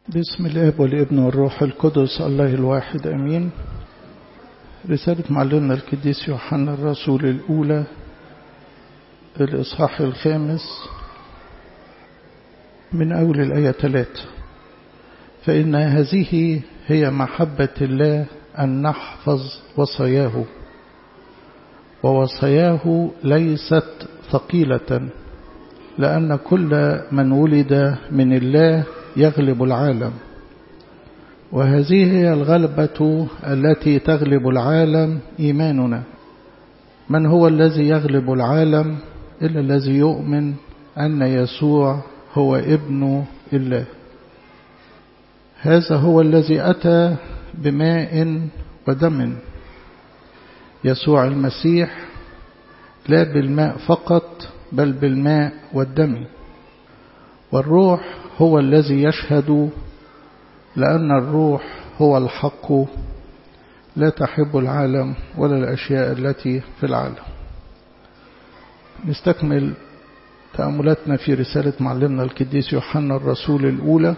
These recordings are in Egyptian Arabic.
بسم الاب والابن والروح القدس الله الواحد امين رسالة معلمنا القديس يوحنا الرسول الاولى الاصحاح الخامس من اول الايه ثلاثة فان هذه هي محبة الله ان نحفظ وصاياه ووصاياه ليست ثقيلة لأن كل من ولد من الله يغلب العالم وهذه هي الغلبة التي تغلب العالم إيماننا من هو الذي يغلب العالم إلا الذي يؤمن أن يسوع هو ابن الله هذا هو الذي أتى بماء ودم يسوع المسيح لا بالماء فقط بل بالماء والدم والروح هو الذي يشهد لأن الروح هو الحق لا تحب العالم ولا الأشياء التي في العالم نستكمل تأملاتنا في رسالة معلمنا القديس يوحنا الرسول الأولى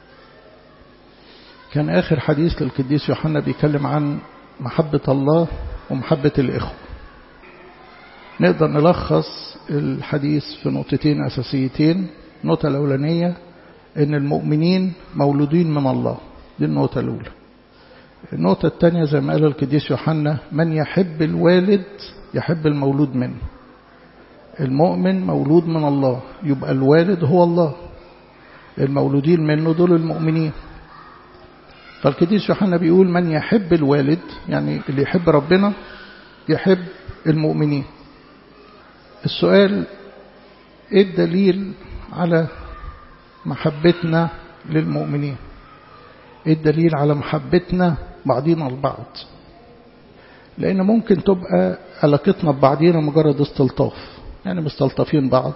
كان آخر حديث للقديس يوحنا بيتكلم عن محبة الله ومحبة الإخوة نقدر نلخص الحديث في نقطتين أساسيتين النقطة الأولانية إن المؤمنين مولودين من الله دي النقطة الأولى النقطة الثانية زي ما قال القديس يوحنا من يحب الوالد يحب المولود منه المؤمن مولود من الله يبقى الوالد هو الله المولودين منه دول المؤمنين فالقديس يوحنا بيقول من يحب الوالد يعني اللي يحب ربنا يحب المؤمنين السؤال ايه الدليل على محبتنا للمؤمنين ايه الدليل على محبتنا بعضينا البعض لان ممكن تبقى علاقتنا ببعضينا مجرد استلطاف يعني مستلطفين بعض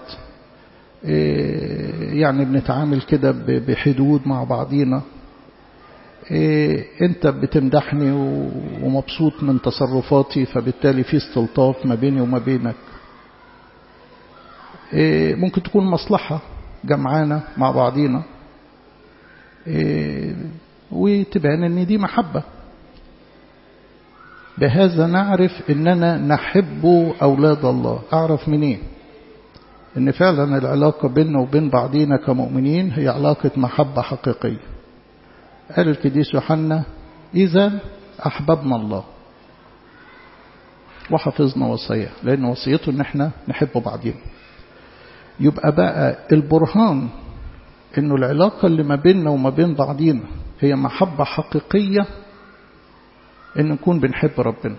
إيه يعني بنتعامل كده بحدود مع بعضينا إيه انت بتمدحني ومبسوط من تصرفاتي فبالتالي في استلطاف ما بيني وما بينك إيه ممكن تكون مصلحة جمعانا مع بعضينا إيه وتبان ان دي محبة بهذا نعرف اننا نحب اولاد الله اعرف منين ان فعلا العلاقة بيننا وبين بعضينا كمؤمنين هي علاقة محبة حقيقية قال القديس يوحنا اذا احببنا الله وحفظنا وصاياه لان وصيته ان احنا نحب بعضينا يبقى بقى البرهان انه العلاقة اللي ما بيننا وما بين بعضينا هي محبة حقيقية ان نكون بنحب ربنا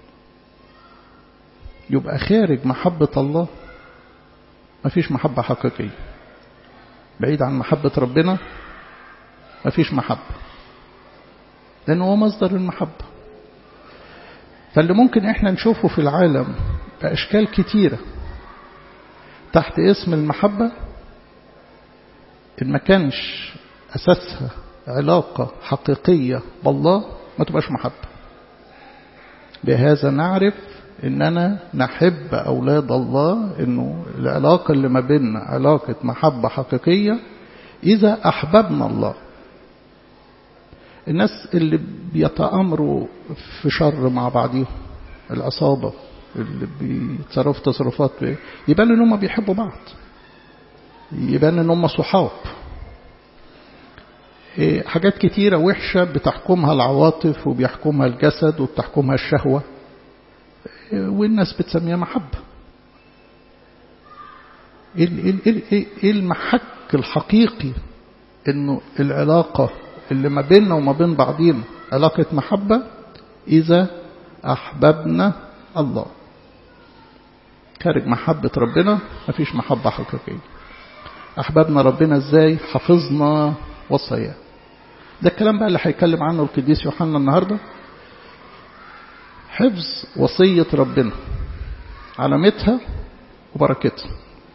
يبقى خارج محبة الله ما فيش محبة حقيقية بعيد عن محبة ربنا ما فيش محبة لأنه هو مصدر المحبة فاللي ممكن احنا نشوفه في العالم بأشكال كتيرة تحت اسم المحبة إن ما كانش أساسها علاقة حقيقية بالله ما تبقاش محبة بهذا نعرف إننا نحب أولاد الله إنه العلاقة اللي ما بيننا علاقة محبة حقيقية إذا أحببنا الله الناس اللي بيتأمروا في شر مع بعضهم العصابة اللي بيتصرفوا تصرفات يبان ان هم بيحبوا بعض يبان ان هم صحاب حاجات كتيرة وحشة بتحكمها العواطف وبيحكمها الجسد وبتحكمها الشهوة والناس بتسميها محبة ايه المحك الحقيقي انه العلاقة اللي ما بيننا وما بين بعضينا علاقة محبة إذا أحببنا الله خارج محبة ربنا مفيش محبة حقيقية أحببنا ربنا إزاي حفظنا وصاياه ده الكلام بقى اللي هيتكلم عنه القديس يوحنا النهاردة حفظ وصية ربنا علامتها وبركتها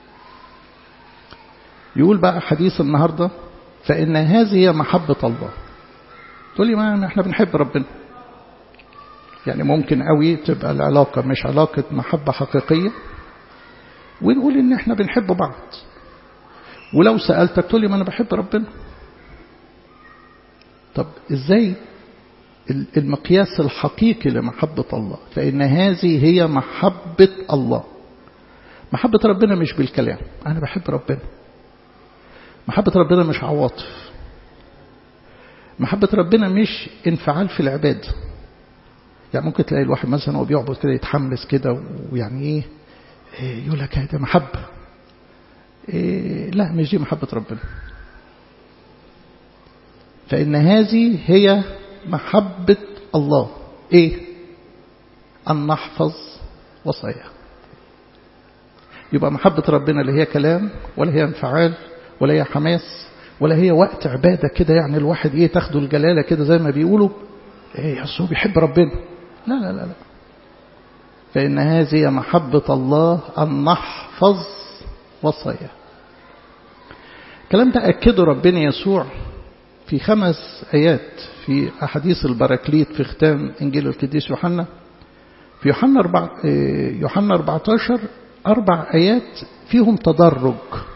يقول بقى حديث النهاردة فإن هذه هي محبة الله تقول لي ما احنا بنحب ربنا يعني ممكن قوي تبقى العلاقة مش علاقة محبة حقيقية ونقول ان احنا بنحب بعض ولو سألتك تقول لي ما انا بحب ربنا طب ازاي المقياس الحقيقي لمحبة الله فإن هذه هي محبة الله محبة ربنا مش بالكلام أنا بحب ربنا محبة ربنا مش عواطف محبة ربنا مش انفعال في العبادة يعني ممكن تلاقي الواحد مثلا وهو بيعبد كده يتحمس كده ويعني ايه يقول لك هذا محبة إيه لا مش دي محبة ربنا فإن هذه هي محبة الله إيه أن نحفظ وصاياه يبقى محبة ربنا اللي هي كلام ولا هي انفعال ولا هي حماس ولا هي وقت عبادة كده يعني الواحد ايه تاخده الجلالة كده زي ما بيقولوا ايه هو بيحب ربنا لا لا لا لا فإن هذه محبة الله أن نحفظ وصاياه الكلام ده أكده ربنا يسوع في خمس آيات في أحاديث البراكليت في ختام إنجيل القديس يوحنا في يوحنا أربع يوحنا 14 أربع آيات فيهم تدرج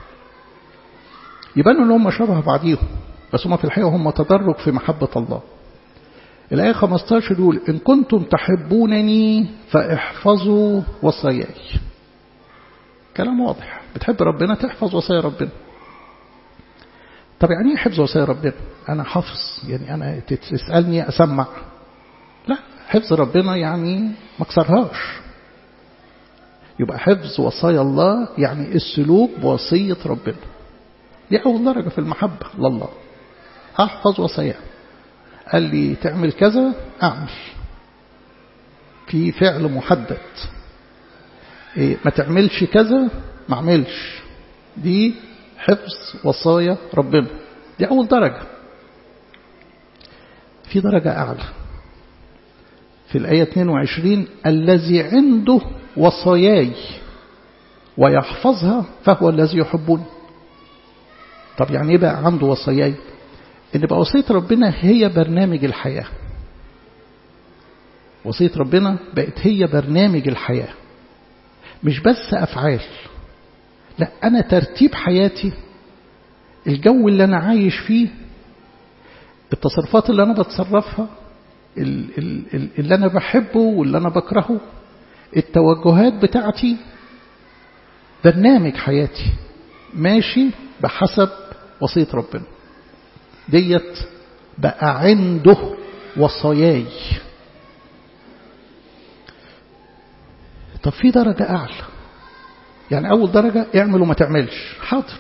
يبانوا ان هم شبه بعضيهم بس هم في الحقيقة هم تدرج في محبة الله الآية 15 يقول إن كنتم تحبونني فاحفظوا وصاياي كلام واضح بتحب ربنا تحفظ وصايا ربنا طب يعني ايه حفظ وصايا ربنا انا حافظ يعني انا تسالني اسمع لا حفظ ربنا يعني ما اكسرهاش يبقى حفظ وصايا الله يعني السلوك بوصيه ربنا دي اول درجه في المحبه لله احفظ وصاياه قال لي تعمل كذا اعمل في فعل محدد إيه ما تعملش كذا ما اعملش دي حفظ وصايا ربنا دي أول درجة في درجة أعلى في الآية 22 الذي عنده وصاياي ويحفظها فهو الذي يحبني طب يعني ايه بقى عنده وصاياي ان بقى وصية ربنا هي برنامج الحياة وصية ربنا بقت هي برنامج الحياة مش بس أفعال لا أنا ترتيب حياتي الجو اللي أنا عايش فيه التصرفات اللي أنا بتصرفها اللي أنا بحبه واللي أنا بكرهه التوجهات بتاعتي برنامج حياتي ماشي بحسب وصية ربنا ديت بقى عنده وصاياي طب في درجة أعلى يعني أول درجة اعمل وما تعملش حاضر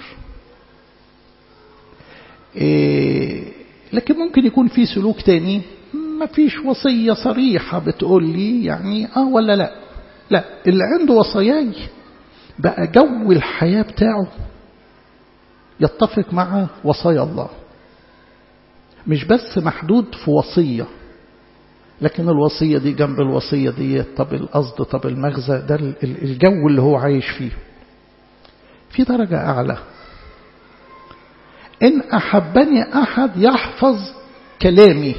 إيه لكن ممكن يكون في سلوك تاني ما فيش وصية صريحة بتقول لي يعني آه ولا لا لا اللي عنده وصاياي بقى جو الحياة بتاعه يتفق مع وصايا الله مش بس محدود في وصية لكن الوصية دي جنب الوصية دي طب القصد طب المغزى ده الجو اللي هو عايش فيه في درجة أعلى إن أحبني أحد يحفظ كلامي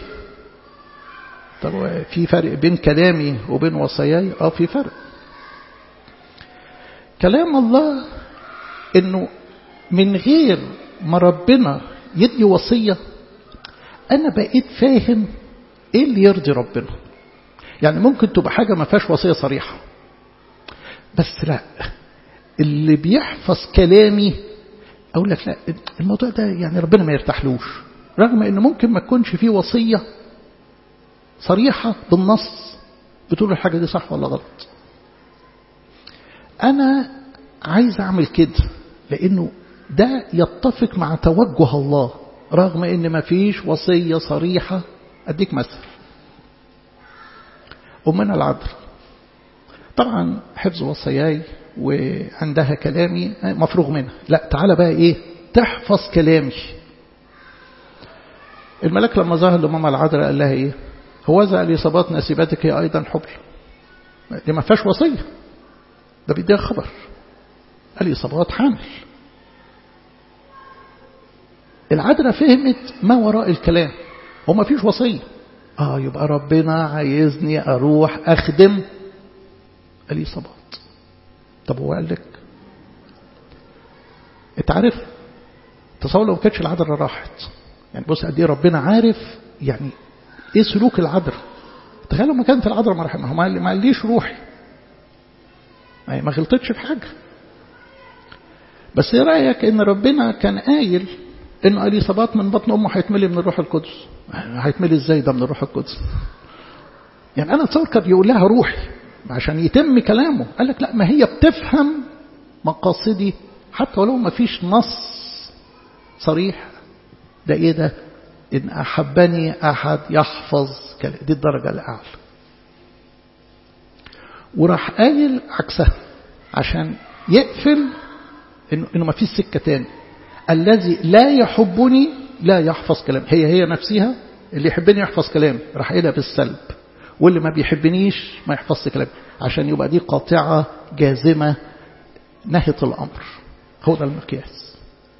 طب في فرق بين كلامي وبين وصاياي اه في فرق كلام الله انه من غير ما ربنا يدي وصية انا بقيت فاهم ايه اللي يرضي ربنا يعني ممكن تبقى حاجة ما فيهاش وصية صريحة بس لا اللي بيحفظ كلامي اقول لك لا الموضوع ده يعني ربنا ما يرتاحلوش رغم ان ممكن ما تكونش فيه وصية صريحة بالنص بتقول الحاجة دي صح ولا غلط انا عايز اعمل كده لانه ده يتفق مع توجه الله رغم ان ما فيش وصية صريحة اديك مثل امنا العذر طبعا حفظ وصاياي وعندها كلامي مفروغ منها لا تعالى بقى ايه تحفظ كلامي الملك لما ظهر لماما العذراء قال لها ايه هوذا اليصابات نسيبتك هي ايضا حبل دي ما فيهاش وصيه ده بيديها خبر اليصابات حامل العذراء فهمت ما وراء الكلام وما فيش وصيه اه يبقى ربنا عايزني اروح اخدم اليصابات طب هو قال لك انت عارف تصور لو ما كانتش العذراء راحت يعني بص قد ايه ربنا عارف يعني ايه سلوك العذراء تخيلوا ما كانت العذراء مرحمة ما قاليش روحي ما غلطتش في حاجة بس ايه رأيك ان ربنا كان قايل ان اليصابات من بطن امه هيتملي من الروح القدس هيتملي ازاي ده من الروح القدس يعني انا اتصور كان يقول لها روحي عشان يتم كلامه قال لك لا ما هي بتفهم مقاصدي حتى ولو ما فيش نص صريح ده ايه ده ان احبني احد يحفظ كلام دي الدرجه الاعلى وراح قايل عكسها عشان يقفل انه انه ما فيش سكه تاني الذي لا يحبني لا يحفظ كلام هي هي نفسها اللي يحبني يحفظ كلام راح قايلها بالسلب واللي ما بيحبنيش ما يحفظش كلام عشان يبقى دي قاطعه جازمه نهت الامر هو ده المقياس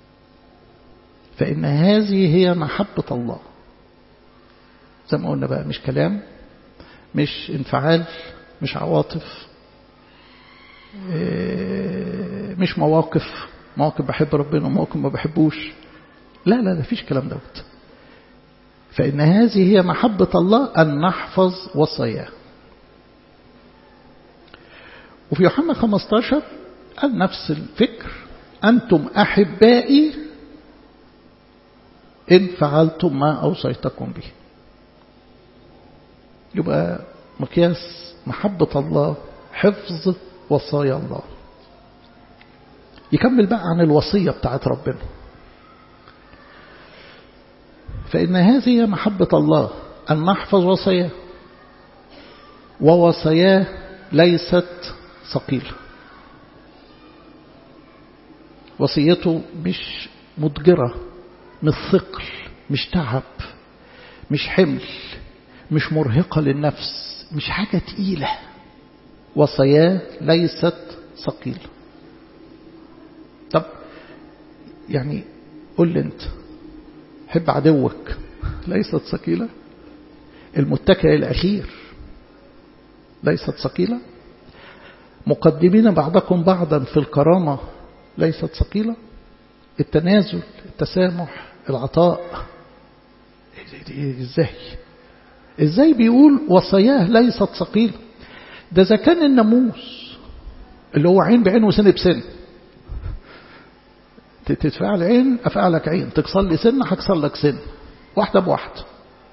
فإن هذه هي محبة الله زي ما قلنا بقى مش كلام مش انفعال مش عواطف مش مواقف مواقف بحب ربنا ومواقف ما بحبوش لا لا لا فيش كلام دوت فإن هذه هي محبة الله أن نحفظ وصاياه وفي يوحنا 15 قال نفس الفكر أنتم أحبائي إن فعلتم ما أوصيتكم به يبقى مقياس محبة الله حفظ وصايا الله يكمل بقى عن الوصية بتاعت ربنا فإن هذه محبة الله أن نحفظ وصاياه ووصاياه ليست ثقيلة وصيته مش مضجرة مش ثقل مش تعب مش حمل مش مرهقة للنفس مش حاجة تقيلة وصاياه ليست ثقيلة طب يعني قل لي انت حب عدوك ليست ثقيلة المتكئ الأخير ليست ثقيلة مقدمين بعضكم بعضا في الكرامة ليست ثقيلة التنازل التسامح العطاء ازاي ازاي بيقول وصاياه ليست ثقيلة ده اذا كان الناموس اللي هو عين بعين وسن بسن تتفعل عين افعلك عين تكسر لي سن هكسر لك سن واحده بواحده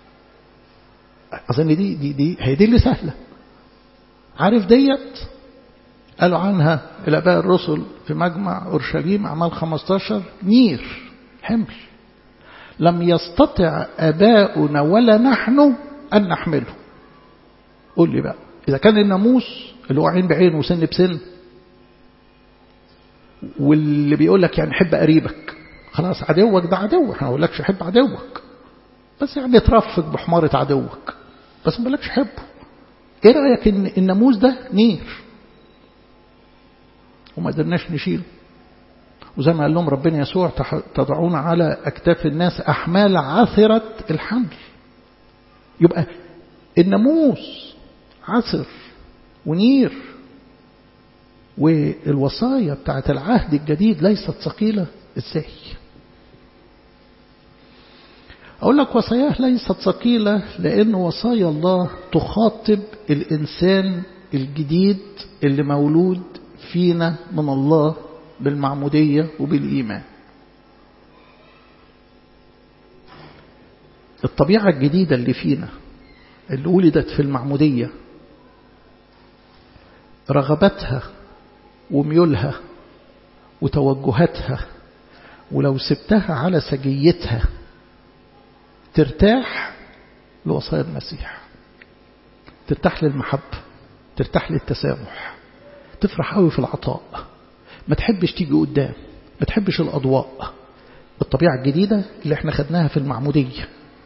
اظن دي دي دي هي دي اللي سهله عارف ديت قالوا عنها الاباء الرسل في مجمع اورشليم اعمال 15 نير حمل لم يستطع اباؤنا ولا نحن ان نحمله قول لي بقى اذا كان الناموس اللي هو عين بعين وسن بسن واللي بيقول لك يعني حب قريبك خلاص عدوك ده عدو احنا ما بقولكش حب عدوك بس يعني ترفق بحمارة عدوك بس ما بقولكش حبه ايه رأيك ان الناموس ده نير وما قدرناش نشيله وزي ما قال لهم ربنا يسوع تضعون على أكتاف الناس أحمال عثرة الحمل يبقى الناموس عثر ونير والوصايا بتاعت العهد الجديد ليست ثقيلة ازاي أقول لك وصاياه ليست ثقيلة لأن وصايا الله تخاطب الإنسان الجديد اللي مولود فينا من الله بالمعمودية وبالإيمان الطبيعة الجديدة اللي فينا اللي ولدت في المعمودية رغبتها وميولها وتوجهاتها ولو سبتها على سجيتها ترتاح لوصايا المسيح ترتاح للمحبة ترتاح للتسامح تفرح قوي في العطاء ما تحبش تيجي قدام ما تحبش الأضواء الطبيعة الجديدة اللي احنا خدناها في المعمودية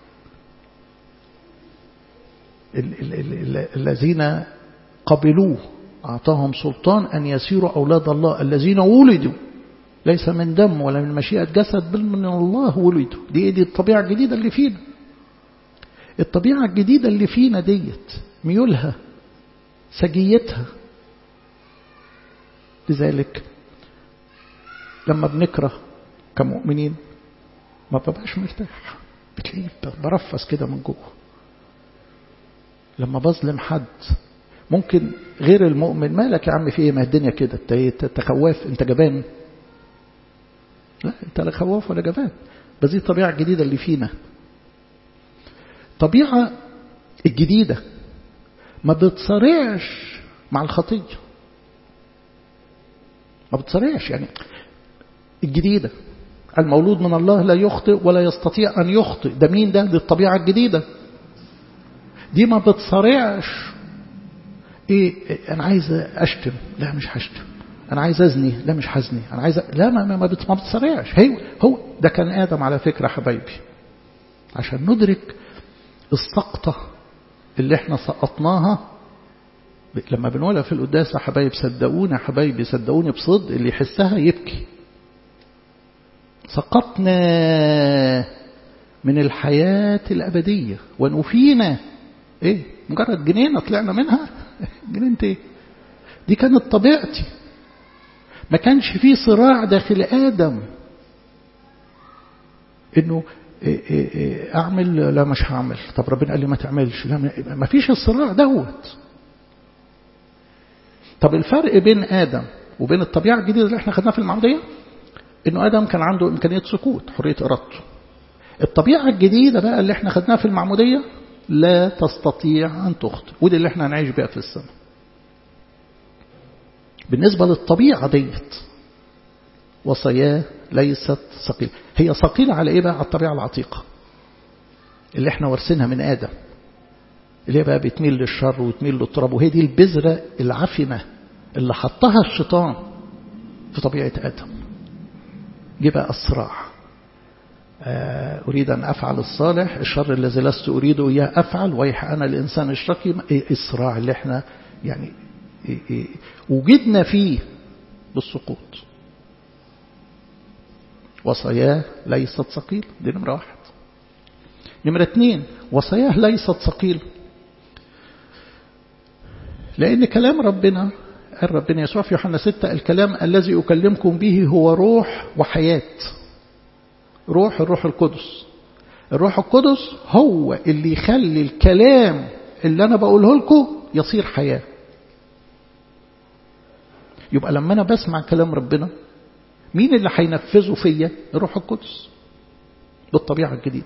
الذين قبلوه أعطاهم سلطان أن يسيروا أولاد الله الذين ولدوا ليس من دم ولا من مشيئة جسد بل من الله ولدوا دي دي الطبيعة الجديدة اللي فينا الطبيعة الجديدة اللي فينا ديت ميولها سجيتها لذلك لما بنكره كمؤمنين ما ببقاش مرتاح بتلاقيه برفس كده من جوه لما بظلم حد ممكن غير المؤمن مالك يا عم في ايه ما الدنيا كده انت خواف انت جبان لا انت لا خواف ولا جبان بس دي الطبيعة الجديدة اللي فينا طبيعة الجديدة ما بتصارعش مع الخطية ما بتصارعش يعني الجديدة المولود من الله لا يخطئ ولا يستطيع أن يخطئ ده مين ده دي الطبيعة الجديدة دي ما بتصارعش ايه انا عايز اشتم لا مش هشتم انا عايز ازني لا مش هزني انا عايز لا ما ما, ما بتصارعش هي هو ده كان ادم على فكره حبايبي عشان ندرك السقطه اللي احنا سقطناها لما بنقولها في القداس يا حبايب صدقوني يا حبايبي صدقوني بصدق اللي يحسها يبكي سقطنا من الحياة الأبدية ونفينا إيه مجرد جنينة طلعنا منها جنينة إيه دي كانت طبيعتي ما كانش في صراع داخل آدم إنه إيه إيه إيه أعمل لا مش هعمل طب ربنا قال لي ما تعملش لا ما فيش الصراع دوت طب الفرق بين آدم وبين الطبيعة الجديدة اللي احنا خدناها في المعمودية إنه آدم كان عنده إمكانية سكوت حرية إرادته الطبيعة الجديدة بقى اللي احنا خدناها في المعمودية لا تستطيع أن تخطئ ودي اللي احنا هنعيش بيها في السماء بالنسبة للطبيعة ديت وصاياه ليست ثقيلة هي ثقيلة على ايه بقى على الطبيعة العتيقة اللي احنا وارثينها من آدم اللي هي بقى بتميل للشر وتميل للتراب وهي دي البذرة العفنة اللي حطها الشيطان في طبيعة آدم جه بقى الصراع أريد أن أفعل الصالح الشر الذي لست أريده إياه أفعل ويح أنا الإنسان الشقي الصراع اللي احنا يعني وجدنا فيه بالسقوط وصاياه ليست ثقيلة دي نمرة واحد نمرة اثنين وصاياه ليست ثقيلة لأن كلام ربنا قال ربنا يسوع في يوحنا 6 الكلام الذي أكلمكم به هو روح وحياة روح الروح القدس الروح القدس هو اللي يخلي الكلام اللي أنا بقوله لكم يصير حياة يبقى لما أنا بسمع كلام ربنا مين اللي هينفذه فيا الروح القدس بالطبيعة الجديدة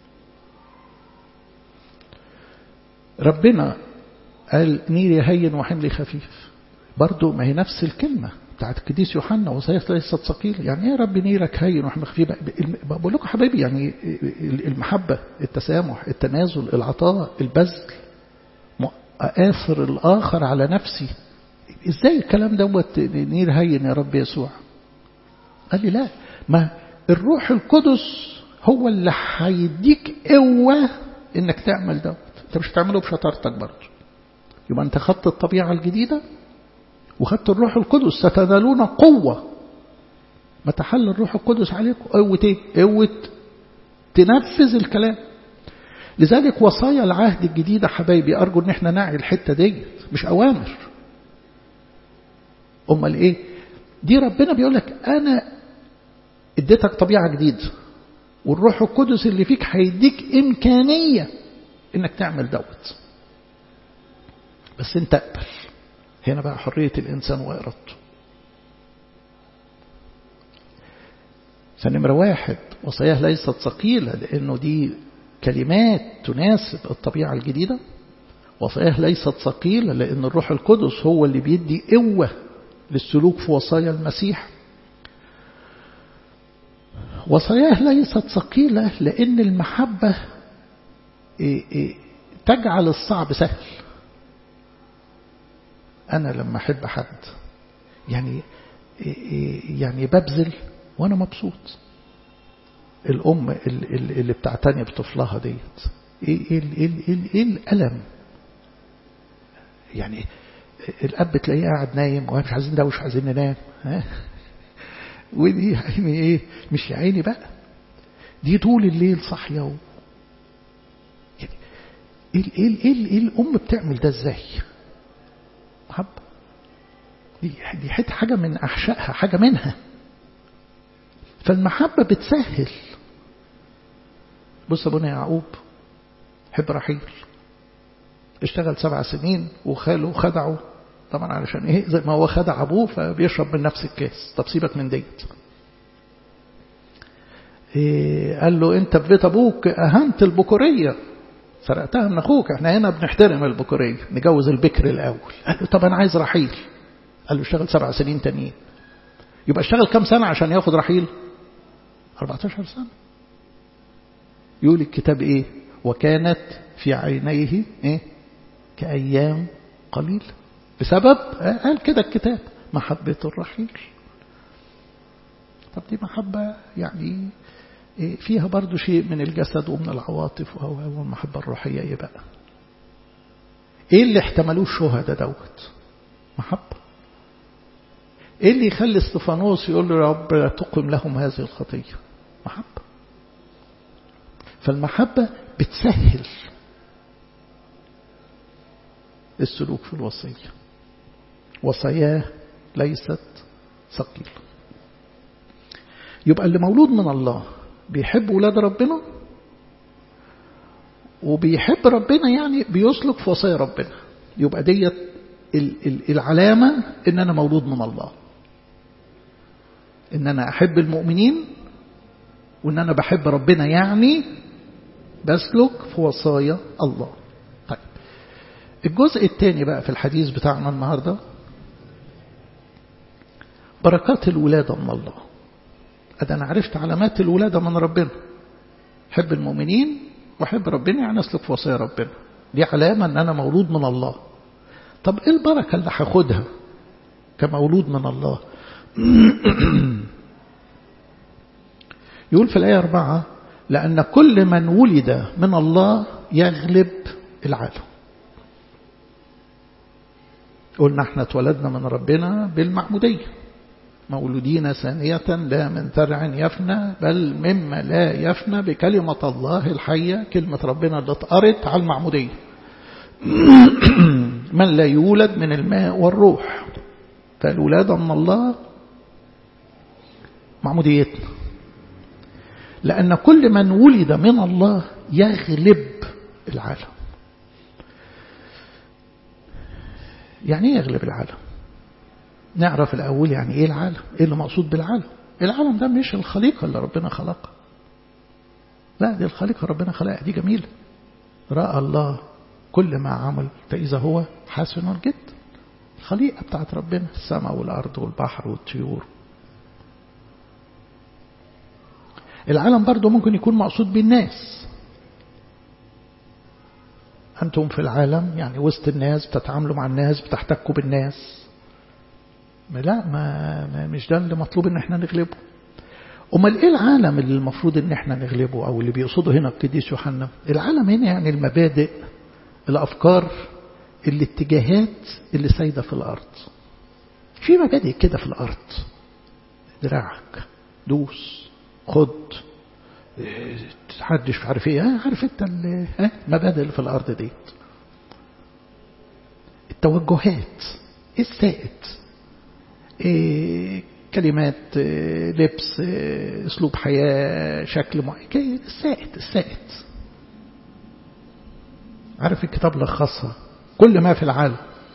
ربنا قال نيري هين وحملي خفيف برضو ما هي نفس الكلمة بتاعت القديس يوحنا وصيف ليست ثقيل يعني ايه يا رب نيرك هين وحملك خفيف بقول لكم حبايبي يعني المحبة التسامح التنازل العطاء البذل آثر الآخر على نفسي ازاي الكلام دوت نير هين يا رب يسوع قال لي لا ما الروح القدس هو اللي هيديك قوة انك تعمل دوت انت مش هتعمله بشطارتك برضه يبقى انت خدت الطبيعة الجديدة وخدت الروح القدس ستنالون قوة ما تحل الروح القدس عليكم قوة ايه قوة تنفذ الكلام لذلك وصايا العهد الجديدة حبايبي أرجو ان احنا نعي الحتة ديت مش أوامر أمال إيه دي ربنا بيقول لك أنا اديتك طبيعة جديدة والروح القدس اللي فيك هيديك إمكانية إنك تعمل دوت بس أنت اقبل هنا بقى حرية الإنسان وإرادته فنمرة واحد وصاياه ليست ثقيلة لأنه دي كلمات تناسب الطبيعة الجديدة وصاياه ليست ثقيلة لأن الروح القدس هو اللي بيدي قوة للسلوك في وصايا المسيح وصاياه ليست ثقيلة لأن المحبة تجعل الصعب سهل أنا لما أحب حد يعني يعني ببذل وأنا مبسوط الأم اللي بتعتني بطفلها ديت إيه, إيه, إيه, إيه, إيه الألم يعني الأب تلاقيه قاعد نايم ومش عايزين ده ومش عايزين ننام ها ودي يعني إيه مش يا عيني بقى دي طول الليل صاحية و... يعني إيه, إيه, إيه, إيه الأم بتعمل ده إزاي محبة دي, دي حته حاجة من أحشائها حاجة منها فالمحبة بتسهل بص ابونا يعقوب حب رحيل اشتغل سبع سنين وخاله خدعه طبعا علشان ايه زي ما هو خدع ابوه فبيشرب من نفس الكاس طب سيبك من ديت إيه قال له انت في بيت ابوك اهنت البكوريه سرقتها من اخوك احنا هنا بنحترم البكوريه نجوز البكر الاول قال له طب انا عايز رحيل قال له اشتغل سبع سنين تانيين يبقى اشتغل كام سنه عشان ياخد رحيل 14 سنه يقول الكتاب ايه وكانت في عينيه ايه كايام قليله بسبب قال كده الكتاب محبه الرحيل طب دي محبه يعني فيها برضو شيء من الجسد ومن العواطف والمحبة الروحية ايه بقى ايه اللي احتملوه الشهداء دوت محبة ايه اللي يخلي استفانوس يقول له يا رب لا تقم لهم هذه الخطية محبة فالمحبة بتسهل السلوك في الوصية وصاياه ليست ثقيلة يبقى اللي مولود من الله بيحب ولاد ربنا وبيحب ربنا يعني بيسلك في وصايا ربنا يبقى ديت العلامة ان انا مولود من الله ان انا احب المؤمنين وان انا بحب ربنا يعني بسلك في وصايا الله طيب الجزء الثاني بقى في الحديث بتاعنا النهارده بركات الولادة من الله أده أنا عرفت علامات الولادة من ربنا حب المؤمنين وحب ربنا يعني أسلك في وصايا ربنا دي علامة أن أنا مولود من الله طب إيه البركة اللي هاخدها كمولود من الله يقول في الآية أربعة لأن كل من ولد من الله يغلب العالم قلنا احنا اتولدنا من ربنا بالمعمودية مولودين ثانية لا من ذرع يفنى بل مما لا يفنى بكلمة الله الحية كلمة ربنا اللي اتقرت على المعمودية من لا يولد من الماء والروح فالولادة من الله معموديتنا لأن كل من ولد من الله يغلب العالم يعني ايه يغلب العالم نعرف الأول يعني إيه العالم إيه اللي مقصود بالعالم العالم ده مش الخليقة اللي ربنا خلقها لا دي الخليقة ربنا خلقها دي جميلة رأى الله كل ما عمل فإذا هو حسن جدا الخليقة بتاعت ربنا السماء والأرض والبحر والطيور العالم برضه ممكن يكون مقصود بالناس أنتم في العالم يعني وسط الناس بتتعاملوا مع الناس بتحتكوا بالناس لا ما, ما مش ده اللي مطلوب ان احنا نغلبه امال ايه العالم اللي المفروض ان احنا نغلبه او اللي بيقصده هنا القديس يوحنا العالم هنا يعني المبادئ الافكار الاتجاهات اللي سايده في الارض في مبادئ كده في الارض دراعك دوس خد تحدش عارف ايه عارف انت المبادئ اللي في الارض ديت التوجهات السائد إيه كلمات إيه لبس إيه اسلوب حياه شكل معين السائد السائد عارف الكتاب لخصها كل ما في العالم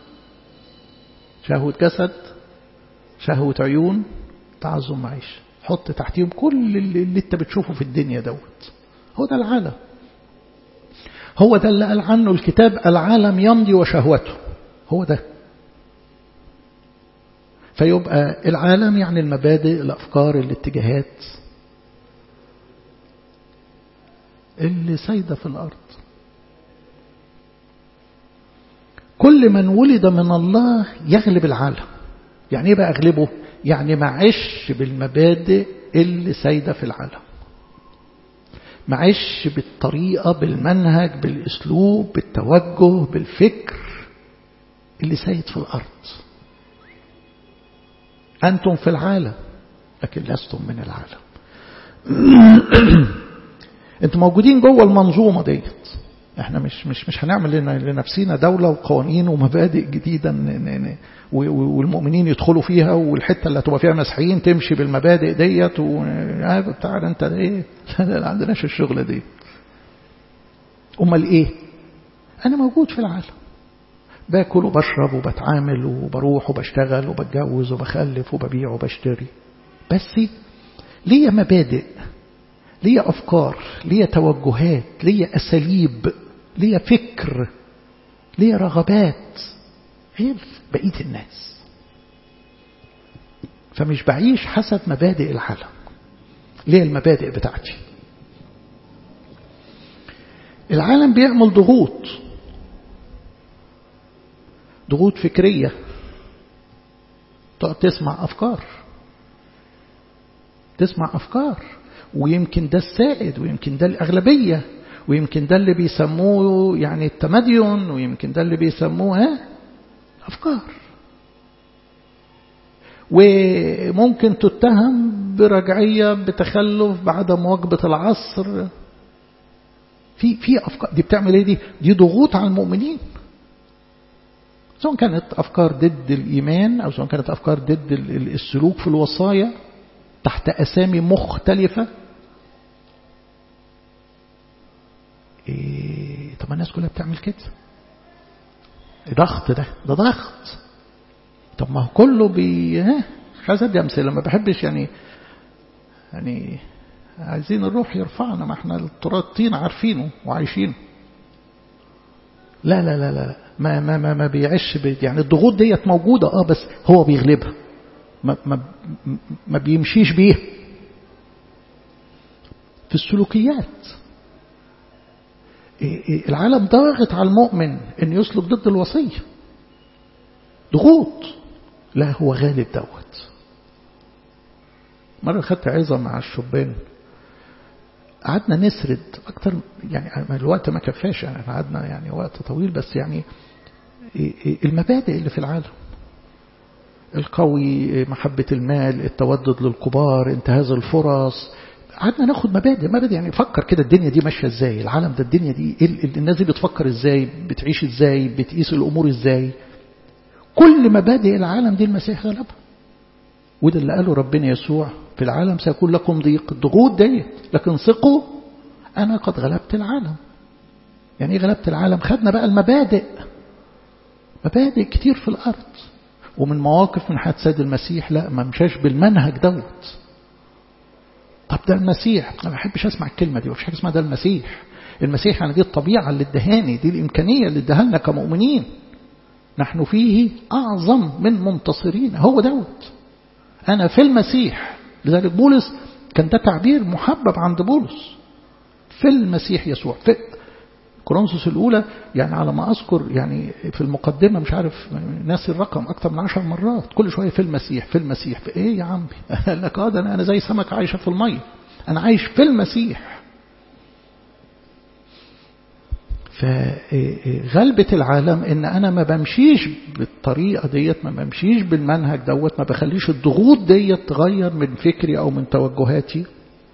شهوة جسد شهوة عيون تعظم معيش حط تحتيهم كل اللي, اللي انت بتشوفه في الدنيا دوت هو ده العالم هو ده اللي قال عنه الكتاب العالم يمضي وشهوته هو ده فيبقى العالم يعني المبادئ الأفكار الاتجاهات اللي سايدة في الأرض كل من ولد من الله يغلب العالم يعني ايه بقى أغلبه يعني معش بالمبادئ اللي سايدة في العالم معش بالطريقة بالمنهج بالأسلوب بالتوجه بالفكر اللي سايد في الأرض أنتم في العالم لكن لستم من العالم انتم موجودين جوه المنظومة ديت احنا مش مش مش هنعمل لنفسنا دولة وقوانين ومبادئ جديدة والمؤمنين يدخلوا فيها والحتة اللي هتبقى فيها مسيحيين تمشي بالمبادئ ديت وتعالى انت ايه لا لا عندناش الشغل دي أمال إيه أنا موجود في العالم باكل وبشرب وبتعامل وبروح وبشتغل وبتجوز وبخلف وببيع وبشتري بس ليا مبادئ ليا أفكار ليا توجهات ليا أساليب ليا فكر ليا رغبات غير بقية الناس فمش بعيش حسب مبادئ العالم ليه المبادئ بتاعتي العالم بيعمل ضغوط ضغوط فكرية تقعد تسمع أفكار تسمع أفكار ويمكن ده السائد ويمكن ده الأغلبية ويمكن ده اللي بيسموه يعني التمدين ويمكن ده اللي بيسموه ها أفكار وممكن تتهم برجعية بتخلف بعدم مواكبة العصر في في أفكار دي بتعمل ايه دي؟ دي ضغوط على المؤمنين سواء كانت أفكار ضد الإيمان أو سواء كانت أفكار ضد السلوك في الوصايا تحت أسامي مختلفة إيه طب الناس كلها بتعمل كده ضغط ده ده ضغط طب ما هو كله بي ها حسب أمثلة ما بحبش يعني يعني عايزين الروح يرفعنا ما احنا التراب طين عارفينه وعايشينه لا لا لا لا ما ما ما, ما بيعيش يعني الضغوط ديت موجودة اه بس هو بيغلبها ما ما ما بيمشيش بيها في السلوكيات العالم ضاغط على المؤمن ان يسلك ضد الوصية ضغوط لا هو غالب دوت مرة خدت عظة مع الشبان قعدنا نسرد أكتر يعني الوقت ما كفاش يعني قعدنا يعني وقت طويل بس يعني المبادئ اللي في العالم القوي محبة المال التودد للكبار انتهاز الفرص قعدنا ناخد مبادئ مبادئ يعني فكر كده الدنيا دي ماشية ازاي العالم ده الدنيا دي الناس دي بتفكر ازاي بتعيش ازاي بتقيس الأمور ازاي كل مبادئ العالم دي المسيح غلبها وده اللي قاله ربنا يسوع في العالم سيكون لكم ضيق الضغوط ديت لكن ثقوا أنا قد غلبت العالم يعني ايه غلبت العالم خدنا بقى المبادئ مبادئ كتير في الأرض ومن مواقف من حياة سيد المسيح لا ما مشاش بالمنهج دوت طب ده المسيح أنا ما بحبش أسمع الكلمة دي مفيش حاجة اسمها ده المسيح المسيح يعني دي الطبيعة اللي ادهاني دي الإمكانية اللي اداها لنا كمؤمنين نحن فيه أعظم من منتصرين هو دوت أنا في المسيح لذلك بولس كان ده تعبير محبب عند بولس في المسيح يسوع في كورنثوس الأولى يعني على ما أذكر يعني في المقدمة مش عارف ناسي الرقم أكثر من عشر مرات كل شوية في المسيح في المسيح في إيه يا عمي قال لك آه ده أنا زي سمك عايشة في المية أنا عايش في المسيح فغلبة العالم ان انا ما بمشيش بالطريقة ديت ما بمشيش بالمنهج دوت ما بخليش الضغوط ديت تغير من فكري او من توجهاتي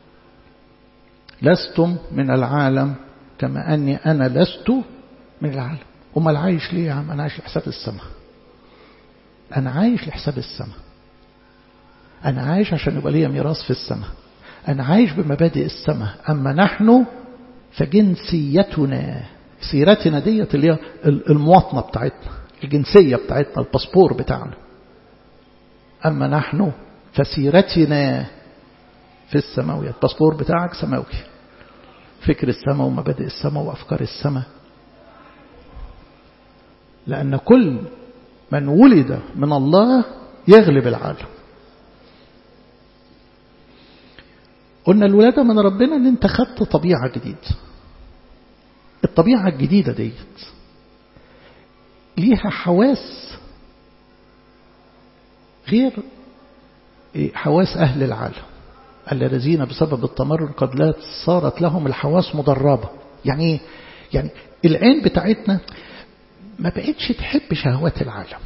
لستم من العالم كما اني انا لست من العالم امال عايش ليه يا عم انا عايش لحساب السماء انا عايش لحساب السماء انا عايش عشان يبقى ليا ميراث في السماء انا عايش بمبادئ السماء اما نحن فجنسيتنا سيرتنا ديت اللي هي المواطنة بتاعتنا الجنسية بتاعتنا الباسبور بتاعنا أما نحن فسيرتنا في السماويات الباسبور بتاعك سماوي فكر السماء ومبادئ السماء وأفكار السماء لأن كل من ولد من الله يغلب العالم قلنا الولادة من ربنا ان انت خدت طبيعة جديدة الطبيعة الجديدة ديت ليها حواس غير حواس أهل العالم الذين بسبب التمرد قد لا صارت لهم الحواس مدربة يعني يعني العين بتاعتنا ما بقتش تحب شهوات العالم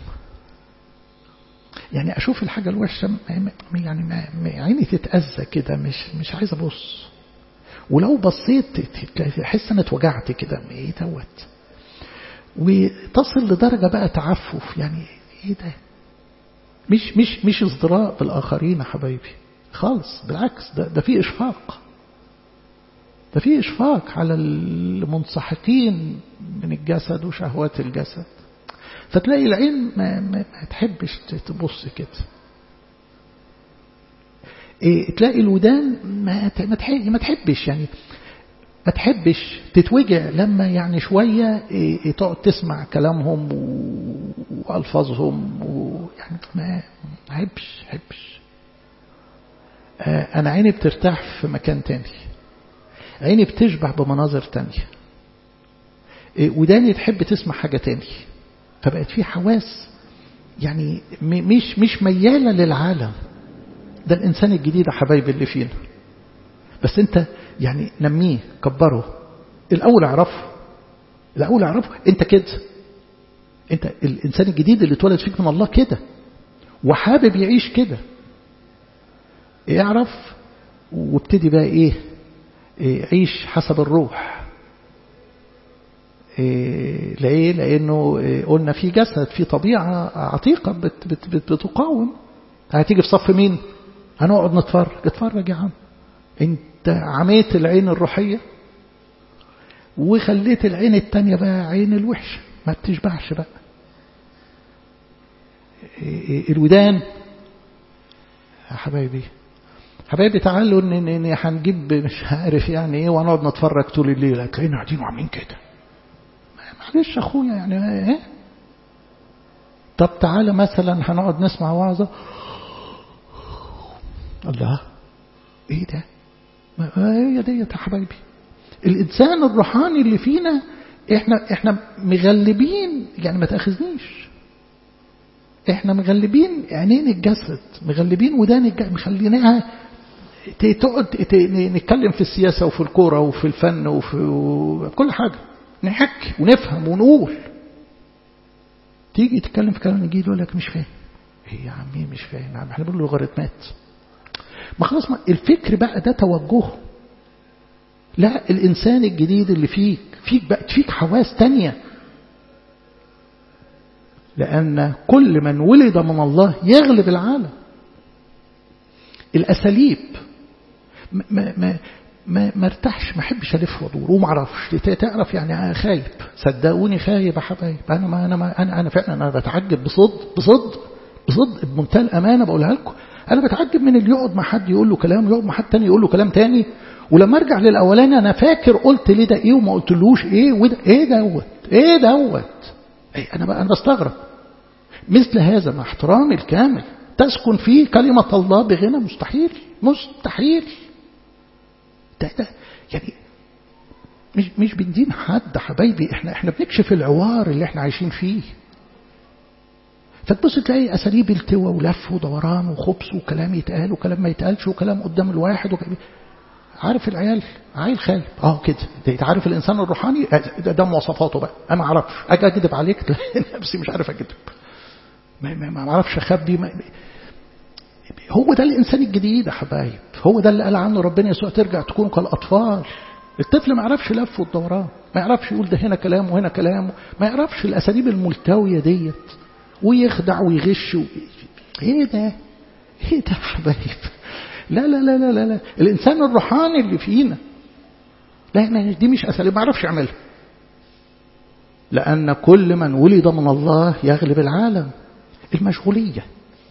يعني أشوف الحاجة الوحشة يعني ما عيني تتأذى كده مش مش عايز أبص ولو بصيت تحس أنا اتوجعت كده إيه دوت وتصل لدرجة بقى تعفف يعني إيه ده مش مش مش ازدراء بالآخرين يا حبايبي خالص بالعكس ده ده في إشفاق ده في إشفاق على المنسحقين من الجسد وشهوات الجسد فتلاقي العين ما, ما, ما تحبش تبص كده إيه تلاقي الودان ما ما تحبش يعني ما تحبش تتوجع لما يعني شوية إيه تقعد تسمع كلامهم وألفاظهم ويعني ما حبش حبش أنا عيني بترتاح في مكان تاني عيني بتشبع بمناظر تانية وداني تحب تسمع حاجة تاني فبقت في حواس يعني مش مش ميالة للعالم ده الإنسان الجديد يا حبايبي اللي فينا بس أنت يعني نميه كبره الأول اعرفه الأول اعرفه أنت كده أنت الإنسان الجديد اللي اتولد فيك من الله كده وحابب يعيش كده اعرف وابتدي بقى ايه, إيه عيش حسب الروح إيه ليه لانه إيه قلنا في جسد في طبيعة عتيقة بت بت بت بتقاوم هتيجي في صف مين هنقعد نتفرج اتفرج يا عم انت عميت العين الروحية وخليت العين التانية بقى عين الوحش ما بتشبعش بقى الودان يا حبايبي حبايبي تعالوا ان ان هنجيب مش عارف يعني ايه وهنقعد نتفرج طول الليل هتلاقينا قاعدين وعاملين كده معلش اخويا يعني ايه طب تعالى مثلا هنقعد نسمع وعظه الله ايه ده هي ديت يا حبايبي الانسان الروحاني اللي فينا احنا احنا مغلبين يعني ما تاخذنيش احنا مغلبين عينين الجسد مغلبين ودان الجسد مخليناها تقعد نتكلم في السياسة وفي الكورة وفي الفن وفي كل حاجة نحكي ونفهم ونقول تيجي تتكلم في كلام نجيل يقول لك مش فاهم ايه يا عمي مش فاهم عم احنا بنقول له لوغاريتمات ما خلاص ما الفكر بقى ده توجهه لا الإنسان الجديد اللي فيك فيك بقت فيك حواس تانية لأن كل من ولد من الله يغلب العالم الأساليب ما ما ما ما ارتاحش ما احبش الف وادور وما اعرفش تعرف يعني خايب صدقوني خايب يا حبايب انا ما انا ما انا انا فعلا انا بتعجب بصدق بصدق بصدق بمنتهى الامانه بقولها لكم انا بتعجب من اللي يقعد مع حد يقول له كلام يقعد مع حد تاني يقول له كلام تاني ولما ارجع للاولاني انا فاكر قلت ليه ده ايه وما قلتلوش ايه وده ايه دوت ايه دوت ايه انا بقى انا بستغرب مثل هذا مع احترامي الكامل تسكن فيه كلمة الله بغنى مستحيل مستحيل ده ده يعني مش مش بندين حد حبايبي احنا احنا بنكشف العوار اللي احنا عايشين فيه فتبص تلاقي اساليب التوى ولف ودوران وخبص وكلام يتقال وكلام ما يتقالش وكلام قدام الواحد وكلام عارف العيال عيل خايب اه كده انت عارف الانسان الروحاني ده, ده مواصفاته بقى انا ما اعرفش اجي اكذب عليك نفسي مش عارف اكذب ما ما اعرفش اخبي ما هو ده الانسان الجديد يا حبايب هو ده اللي قال عنه ربنا يسوع ترجع تكون كالاطفال الطفل ما يعرفش لف والدوران ما يعرفش يقول ده هنا كلام وهنا كلام ما يعرفش الاساليب الملتويه ديت ويخدع ويغش و... ايه ده ايه ده يا حبايب لا لا لا لا لا, لا. الانسان الروحاني اللي فينا لا دي مش اساليب ما يعرفش يعملها لان كل من ولد من الله يغلب العالم المشغوليه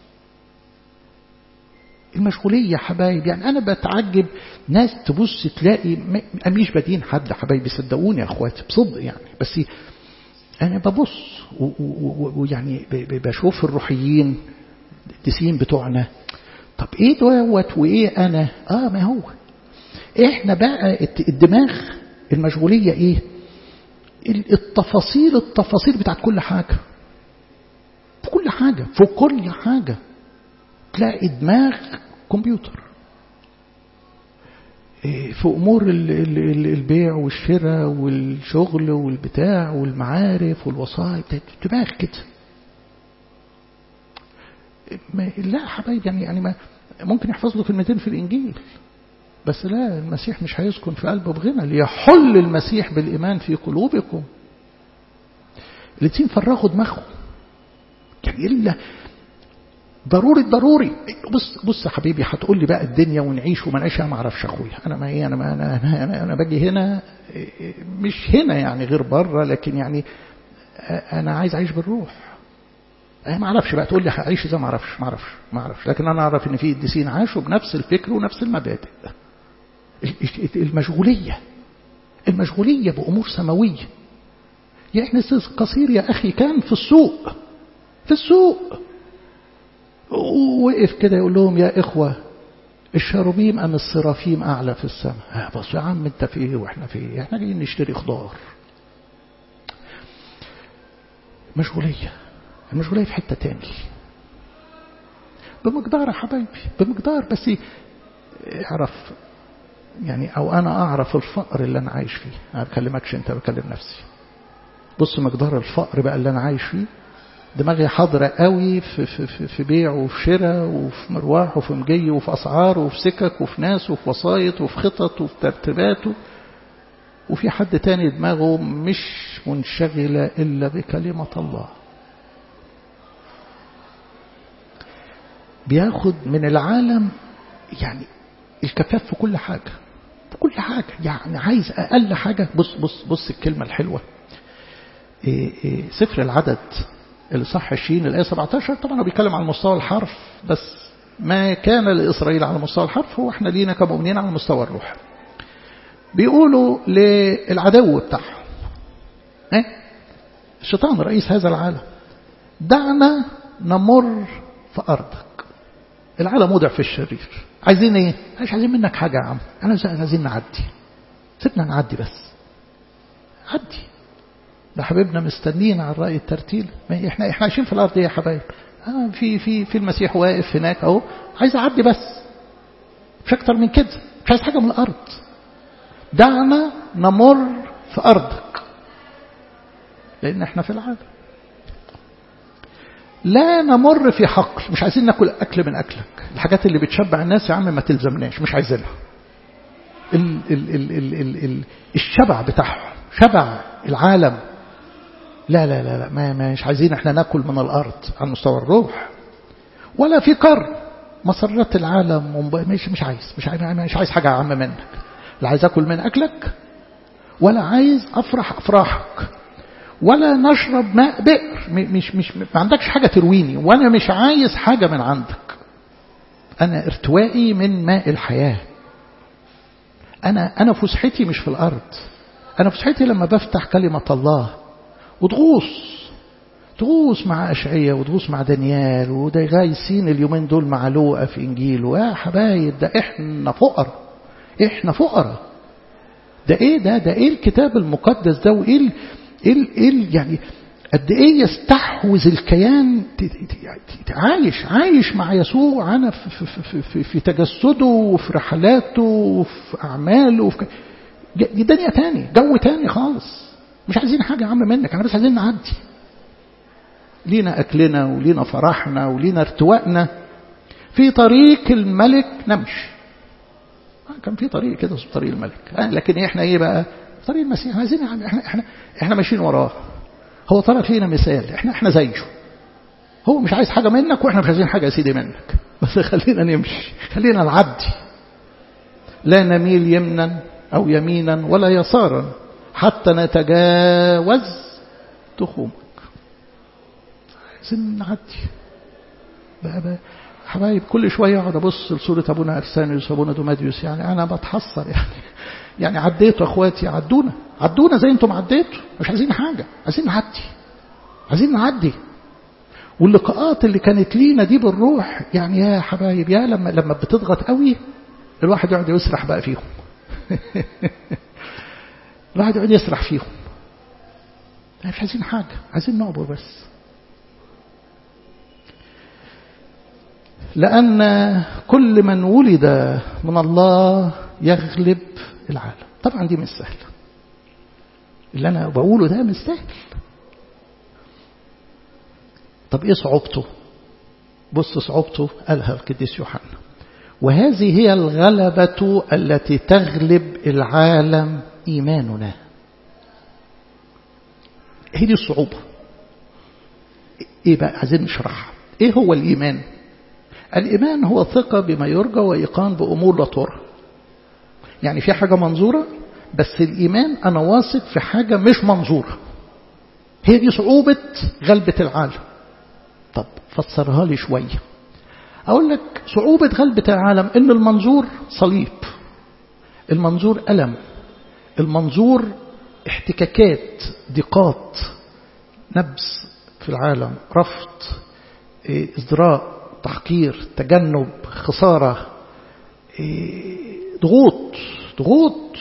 المشغولية حبايب يعني أنا بتعجب ناس تبص تلاقي مش بدين حد حبايبي صدقوني يا أخواتي بصدق يعني بس أنا ببص ويعني بشوف الروحيين التسيين بتوعنا طب إيه دوت وإيه أنا آه ما هو إحنا بقى الدماغ المشغولية إيه التفاصيل التفاصيل بتاعت كل حاجة في كل حاجة في كل حاجة تلاقي دماغ كمبيوتر في أمور البيع والشراء والشغل والبتاع والمعارف والوسائط دماغ كده لا حبايب يعني يعني ما ممكن يحفظ له كلمتين في الإنجيل بس لا المسيح مش هيسكن في قلبه بغنى ليحل المسيح بالإيمان في قلوبكم الاتنين فرغوا دماغهم يعني إلا ضروري ضروري بص بص يا حبيبي هتقول لي بقى الدنيا ونعيش وما نعيش انا ما اعرفش اخويا انا ما ايه انا ما انا انا, أنا, أنا باجي هنا مش هنا يعني غير بره لكن يعني انا عايز اعيش بالروح انا ما اعرفش بقى تقول لي هعيش ازاي ما اعرفش ما اعرفش ما اعرفش لكن انا اعرف ان في قديسين عاشوا بنفس الفكر ونفس المبادئ المشغوليه المشغوليه بامور سماويه يعني قصير يا اخي كان في السوق في السوق ووقف كده يقول لهم يا إخوة الشاروبيم أم الصرافيم أعلى في السماء بص يا عم أنت في إيه وإحنا في إيه إحنا جايين نشتري خضار مشغولية المشغولية في حتة تاني بمقدار يا حبايبي بمقدار بس اعرف يعني أو أنا أعرف الفقر اللي أنا عايش فيه أنا بكلمكش أنت بكلم نفسي بص مقدار الفقر بقى اللي أنا عايش فيه دماغي حاضرة قوي في, في, في, في بيع وفي شراء وفي مروح وفي مجي وفي أسعار وفي سكك وفي ناس وفي وسايط وفي خطط وفي ترتيبات وفي حد تاني دماغه مش منشغلة إلا بكلمة الله بياخد من العالم يعني الكفاف في كل حاجة في كل حاجة يعني عايز أقل حاجة بص بص بص الكلمة الحلوة إيه إيه سفر العدد الإصحاح 20 الآية 17 طبعا هو بيتكلم على مستوى الحرف بس ما كان لإسرائيل على مستوى الحرف هو احنا لينا كمؤمنين على مستوى الروح بيقولوا للعدو بتاعهم ايه الشيطان رئيس هذا العالم دعنا نمر في أرضك العالم وضع في الشرير عايزين ايه مش عايزين منك حاجة يا عم انا عايزين نعدي سيبنا نعدي بس عدي ده حبيبنا مستنين على الرأي الترتيل ما احنا احنا عايشين في الارض يا حبايب آه في في في المسيح واقف هناك اهو عايز اعدي بس مش اكتر من كده مش عايز حاجه من الارض دعنا نمر في ارضك لان احنا في العالم لا نمر في حقل مش عايزين ناكل اكل من اكلك الحاجات اللي بتشبع الناس يا عم ما تلزمناش مش عايزينها ال ال ال ال ال ال الشبع بتاعهم شبع العالم لا لا لا لا ما مش عايزين احنا ناكل من الارض على مستوى الروح ولا في قر مسرات العالم مش مش عايز مش عايز مش عايز حاجه يا عم منك لا عايز اكل من اكلك ولا عايز افرح افراحك ولا نشرب ماء بئر مش مش ما عندكش حاجه ترويني وانا مش عايز حاجه من عندك انا ارتوائي من ماء الحياه انا انا فسحتي مش في الارض انا فسحتي لما بفتح كلمه الله وتغوص تغوص مع أشعية وتغوص مع دانيال وده غايسين اليومين دول مع لوقا في إنجيله يا حبايب ده إحنا فقراء إحنا فقراء ده إيه ده ده إيه الكتاب المقدس ده وإيه ال إيه إيه يعني قد إيه يستحوذ الكيان عايش عايش مع يسوع أنا في, في, في, في, في تجسده وفي رحلاته وفي أعماله وفي دي دنيا تاني جو تاني خالص مش عايزين حاجة يا عم منك احنا بس عايزين نعدي لينا أكلنا ولينا فرحنا ولينا ارتوائنا في طريق الملك نمشي كان في طريق كده اسمه طريق الملك لكن احنا ايه بقى طريق المسيح عايزين احنا احنا احنا ماشيين وراه هو ترك لينا مثال احنا احنا زيه هو مش عايز حاجة منك واحنا مش عايزين حاجة يا سيدي منك بس خلينا نمشي خلينا نعدي لا نميل يمنا أو يمينا ولا يسارا حتى نتجاوز تخومك عايزين نعدي بقى بقى حبايب كل شوية أقعد أبص لصورة أبونا أرسانيوس أبونا دوماديوس يعني أنا بتحسر يعني يعني عديتوا أخواتي عدونا عدونا زي أنتم عديتوا مش عايزين حاجة عايزين نعدي عايزين نعدي واللقاءات اللي كانت لينا دي بالروح يعني يا حبايب يا لما لما بتضغط قوي الواحد يقعد يسرح بقى فيهم الواحد يقعد يسرح فيهم مش عايزين حاجة عايزين نعبر بس لأن كل من ولد من الله يغلب العالم طبعا دي مش سهلة اللي أنا بقوله ده مش سهل طب إيه صعوبته بص صعوبته قالها القديس يوحنا وهذه هي الغلبة التي تغلب العالم إيماننا هي دي الصعوبة إيه بقى عايزين نشرحها إيه هو الإيمان الإيمان هو ثقة بما يرجى وإيقان بأمور لا ترى يعني في حاجة منظورة بس الإيمان أنا واثق في حاجة مش منظورة هي دي صعوبة غلبة العالم طب فسرها لي شوية أقول لك صعوبة غلبة العالم إن المنظور صليب المنظور ألم المنظور احتكاكات ضيقات نبس في العالم رفض ازدراء تحقير تجنب خسارة ضغوط ضغوط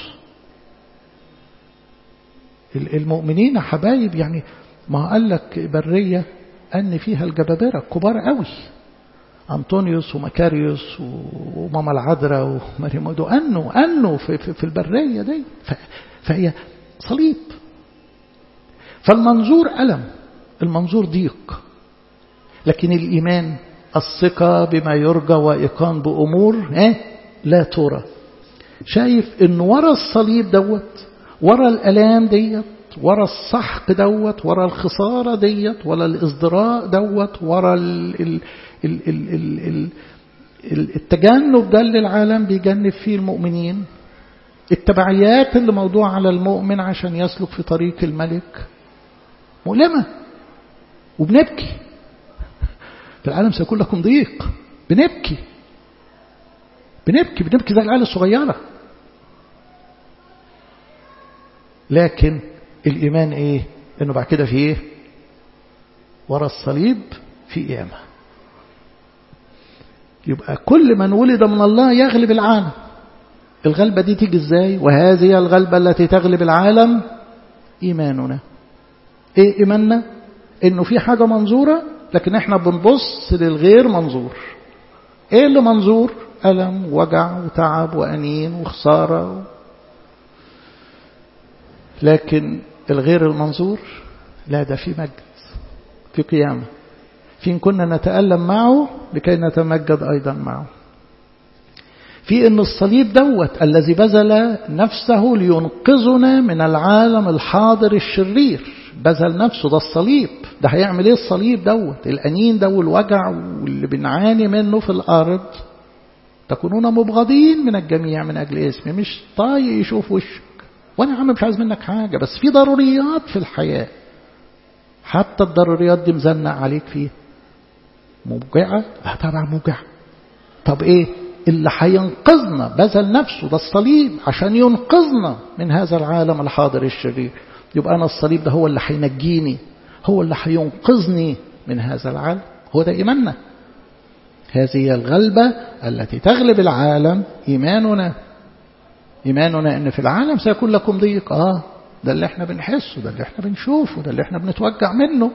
المؤمنين حبايب يعني ما قال لك برية أن فيها الجبابرة كبار قوي أنطونيوس ومكاريوس وماما العذراء ومريم دو أنوا أنوا في, في, في البرية دي فهي صليب فالمنظور ألم المنظور ضيق لكن الإيمان الثقة بما يرجى وإقام بأمور لا ترى شايف إن ورا الصليب دوت ورا الألام ديت ورا السحق دوت ورا الخسارة ديت ورا الإصدراء دوت ورا ال ال ال ال ال ال التجنب ده اللي العالم بيجنب فيه المؤمنين التبعيات اللي موضوع على المؤمن عشان يسلك في طريق الملك مؤلمة وبنبكي في العالم سيكون لكم ضيق بنبكي بنبكي بنبكي زي العيال الصغيرة لكن الإيمان إيه إنه بعد كده في إيه ورا الصليب في قيامة يبقى كل من ولد من الله يغلب العالم الغلبة دي تيجي إزاي وهذه الغلبة التي تغلب العالم إيماننا إيه إيماننا إنه في حاجة منظورة لكن إحنا بنبص للغير منظور إيه اللي منظور ألم وجع وتعب وأنين وخسارة لكن الغير المنظور لا ده في مجد في قيامة في إن كنا نتألم معه لكي نتمجد أيضا معه في أن الصليب دوت الذي بذل نفسه لينقذنا من العالم الحاضر الشرير بذل نفسه ده الصليب ده هيعمل ايه الصليب دوت الأنين ده والوجع واللي بنعاني منه في الأرض تكونون مبغضين من الجميع من أجل اسمي مش طايق يشوف وشك وانا عم مش عايز منك حاجة بس في ضروريات في الحياة حتى الضروريات دي مزنق عليك فيها موجعة اه طبعا موجعة طب ايه اللي هينقذنا بذل نفسه ده الصليب عشان ينقذنا من هذا العالم الحاضر الشرير يبقى أنا الصليب ده هو اللي هينجيني هو اللي هينقذني من هذا العالم هو ده إيماننا هذه الغلبة التي تغلب العالم إيماننا إيماننا أن في العالم سيكون لكم ضيق آه ده اللي احنا بنحسه ده اللي احنا بنشوفه ده اللي احنا بنتوجع منه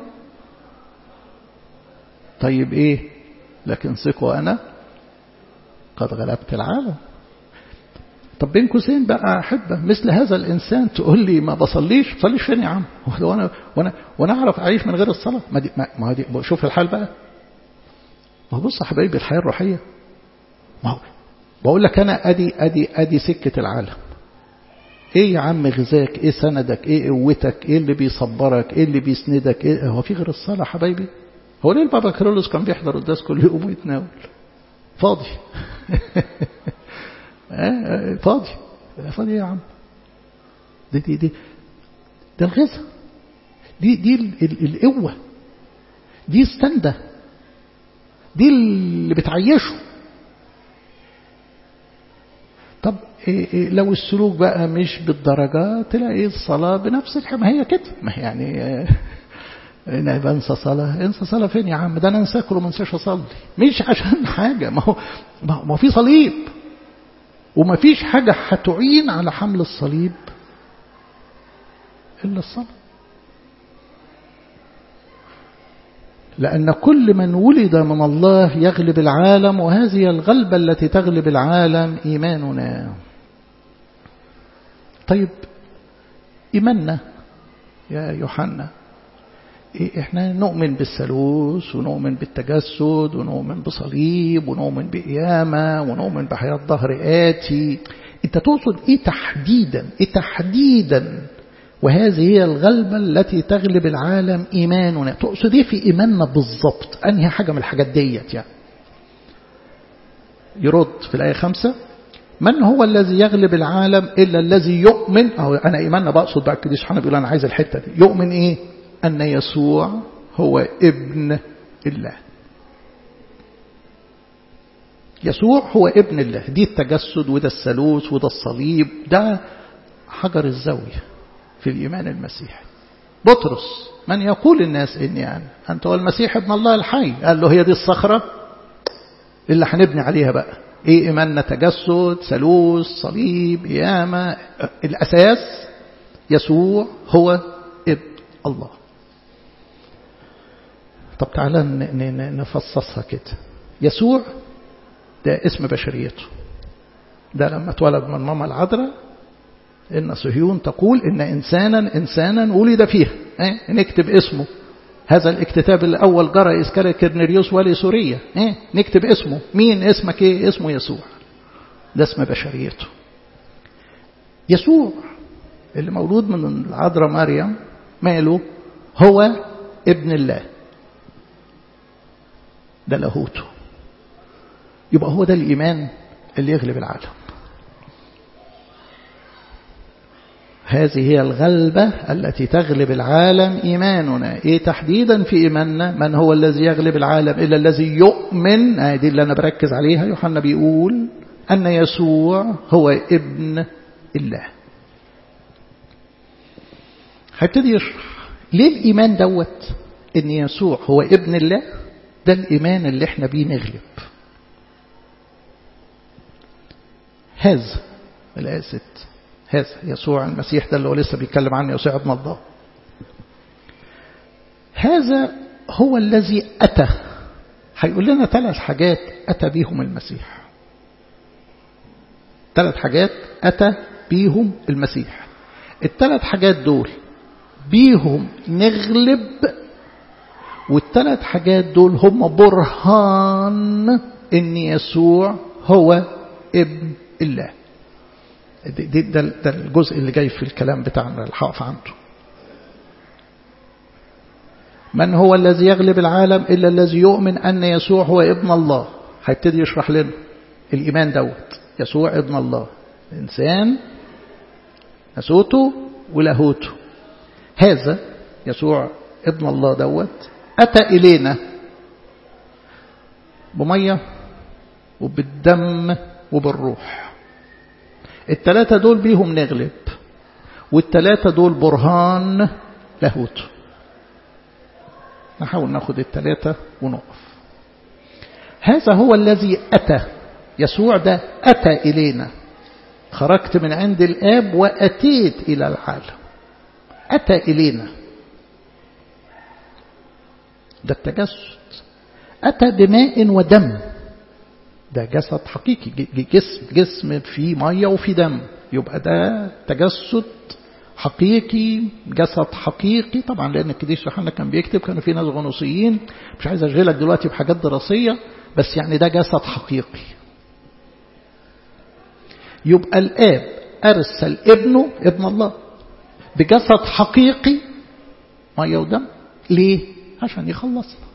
طيب ايه لكن ثقوا أنا قد غلبت العالم طب بين قوسين بقى أحبة مثل هذا الإنسان تقول لي ما بصليش بصليش فين يا عم وأنا وأنا وأنا أعرف أعيش من غير الصلاة ما دي ما دي شوف الحال بقى ما هو بص يا حبايبي الحياة الروحية ما هو بقول لك أنا أدي أدي أدي سكة العالم إيه يا عم غذاك إيه سندك إيه قوتك إيه اللي بيصبرك إيه اللي بيسندك إيه هو في غير الصلاة حبايبي هو ليه البابا كارولوس كان بيحضر قداس كل يوم ويتناول فاضي فاضي فاضي يا عم دي دي دي ده الغذاء دي دي القوة دي السندة دي اللي بتعيشه طب إيه إيه لو السلوك بقى مش بالدرجة تلاقي الصلاة بنفس الحاجة ما هي كده ما هي يعني انا بنسى صلاة انسى صلاة فين يا عم ده انا انسى اكل وما انساش اصلي مش عشان حاجة ما هو ما هو في صليب وما فيش حاجة هتعين على حمل الصليب إلا الصلاة لأن كل من ولد من الله يغلب العالم وهذه الغلبة التي تغلب العالم إيماننا طيب إيماننا يا يوحنا احنا نؤمن بالثالوث ونؤمن بالتجسد ونؤمن بصليب ونؤمن بقيامة ونؤمن بحياة ظهر آتي انت تقصد ايه تحديدا ايه تحديدا وهذه هي الغلبة التي تغلب العالم إيماننا تقصد ايه في إيماننا بالضبط أنهي حاجة من الحاجات ديت يعني يرد في الآية خمسة من هو الذي يغلب العالم إلا الذي يؤمن أو أنا إيماننا بقصد بقى القديس يوحنا بيقول أنا عايز الحتة دي يؤمن إيه أن يسوع هو ابن الله يسوع هو ابن الله دي التجسد وده الثالوث وده الصليب ده حجر الزاوية في الإيمان المسيحي بطرس من يقول الناس إني أنا أنت هو المسيح ابن الله الحي قال له هي دي الصخرة اللي هنبني عليها بقى إيه إيماننا تجسد ثالوث صليب قيامة الأساس يسوع هو ابن الله طب تعالى نفصصها كده يسوع ده اسم بشريته ده لما اتولد من ماما العذراء إن صهيون تقول إن إنسانا إنسانا ولد فيها إيه؟ نكتب اسمه هذا الاكتتاب الأول جرى إسكال كرنيريوس ولي سوريا إيه؟ نكتب اسمه مين اسمك إيه اسمه يسوع ده اسم بشريته يسوع اللي مولود من العذراء مريم ماله هو ابن الله ده لاهوته يبقى هو ده الإيمان اللي يغلب العالم هذه هي الغلبة التي تغلب العالم إيماننا إيه تحديدا في إيماننا من هو الذي يغلب العالم إلا الذي يؤمن آه دي اللي أنا بركز عليها يوحنا بيقول أن يسوع هو ابن الله هبتدي يشرح ليه الإيمان دوت أن يسوع هو ابن الله ده الإيمان اللي احنا بيه نغلب هذا الآية ست هذا يسوع المسيح ده اللي هو لسه بيتكلم عنه يسوع ابن الله هذا هو الذي أتى هيقول لنا ثلاث حاجات أتى بيهم المسيح ثلاث حاجات أتى بيهم المسيح الثلاث حاجات دول بيهم نغلب والثلاث حاجات دول هم برهان ان يسوع هو ابن الله دي ده, ده الجزء اللي جاي في الكلام بتاعنا اللي هقف عنده من هو الذي يغلب العالم إلا الذي يؤمن أن يسوع هو ابن الله هيبتدي يشرح لنا الإيمان دوت يسوع ابن الله إنسان نسوته ولاهوته هذا يسوع ابن الله دوت أتى إلينا بمية وبالدم وبالروح التلاتة دول بيهم نغلب والتلاتة دول برهان لاهوت نحاول ناخد التلاتة ونقف هذا هو الذي أتى يسوع ده أتى إلينا خرجت من عند الآب وأتيت إلى العالم أتى إلينا ده التجسد أتى بماء ودم ده جسد حقيقي جسم جسم فيه مية وفيه دم يبقى ده تجسد حقيقي جسد حقيقي طبعا لأن القديس يوحنا كان بيكتب كانوا في ناس غنوصيين مش عايز أشغلك دلوقتي بحاجات دراسية بس يعني ده جسد حقيقي يبقى الآب أرسل ابنه ابن الله بجسد حقيقي مية ودم ليه؟ عشان يخلصنا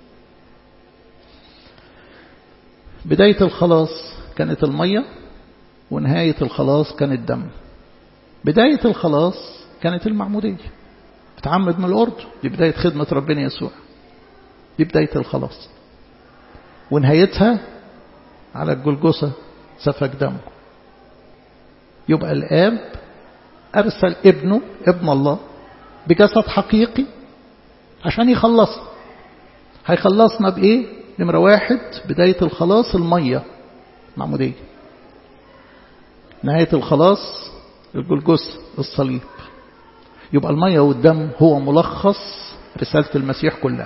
بداية الخلاص كانت المية ونهاية الخلاص كان الدم بداية الخلاص كانت المعمودية بتعمد من الأردن دي بداية خدمة ربنا يسوع دي بداية الخلاص ونهايتها على الجلجسة سفك دمه يبقى الآب أرسل ابنه ابن الله بجسد حقيقي عشان يخلصنا هيخلصنا بإيه نمرة واحد بداية الخلاص المية معمودية نهاية الخلاص الجلجس الصليب يبقى المية والدم هو ملخص رسالة المسيح كلها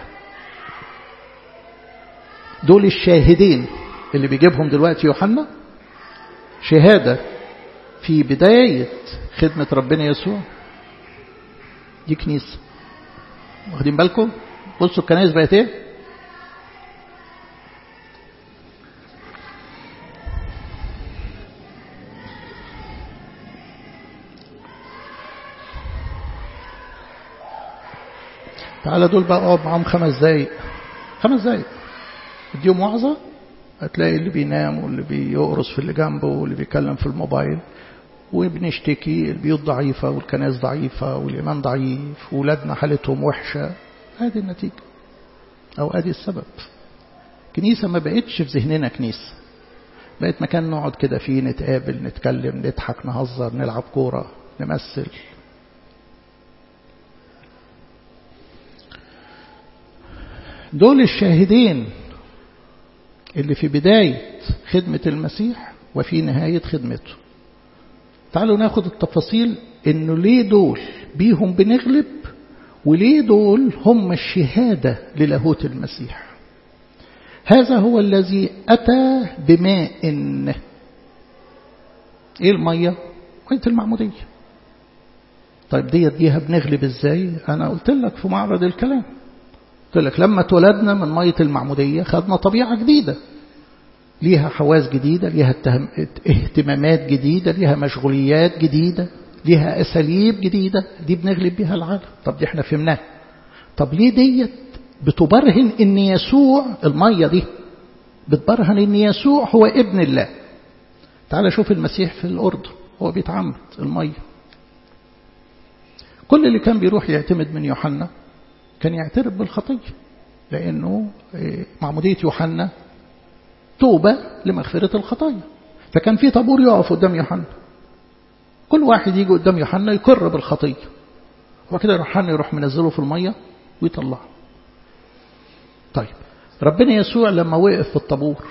دول الشاهدين اللي بيجيبهم دلوقتي يوحنا شهادة في بداية خدمة ربنا يسوع دي كنيسة واخدين بالكم بصوا الكنائس بقت ايه تعالى دول بقى اقعد معاهم خمس دقايق خمس دقايق اديهم وعظة هتلاقي اللي بينام واللي بيقرص في اللي جنبه واللي بيتكلم في الموبايل وبنشتكي البيوت ضعيفة والكنائس ضعيفة والإيمان ضعيف وولادنا حالتهم وحشة هذه النتيجة أو هذه السبب كنيسة ما بقتش في ذهننا كنيسة بقت مكان نقعد كده فيه نتقابل نتكلم نضحك نهزر نلعب كورة نمثل دول الشاهدين اللي في بداية خدمة المسيح وفي نهاية خدمته تعالوا ناخد التفاصيل انه ليه دول بيهم بنغلب وليه دول هم الشهادة للاهوت المسيح هذا هو الذي أتى بماء ايه المية مية المعمودية طيب ديت ديها بنغلب ازاي انا قلت لك في معرض الكلام قلت لك لما اتولدنا من مية المعمودية خدنا طبيعة جديدة ليها حواس جديدة ليها اهتمامات جديدة ليها مشغوليات جديدة ليها أساليب جديدة دي بنغلب بيها العالم طب دي احنا فهمناها طب ليه ديت بتبرهن ان يسوع المية دي بتبرهن ان يسوع هو ابن الله تعال شوف المسيح في الأردن هو بيتعمد المية كل اللي كان بيروح يعتمد من يوحنا كان يعترف بالخطية لأنه معمودية يوحنا توبة لمغفرة الخطايا فكان في طابور يقف قدام يوحنا كل واحد يجي قدام يوحنا يقر بالخطية وكده يوحنا يروح منزله في المية ويطلعه طيب ربنا يسوع لما وقف في الطابور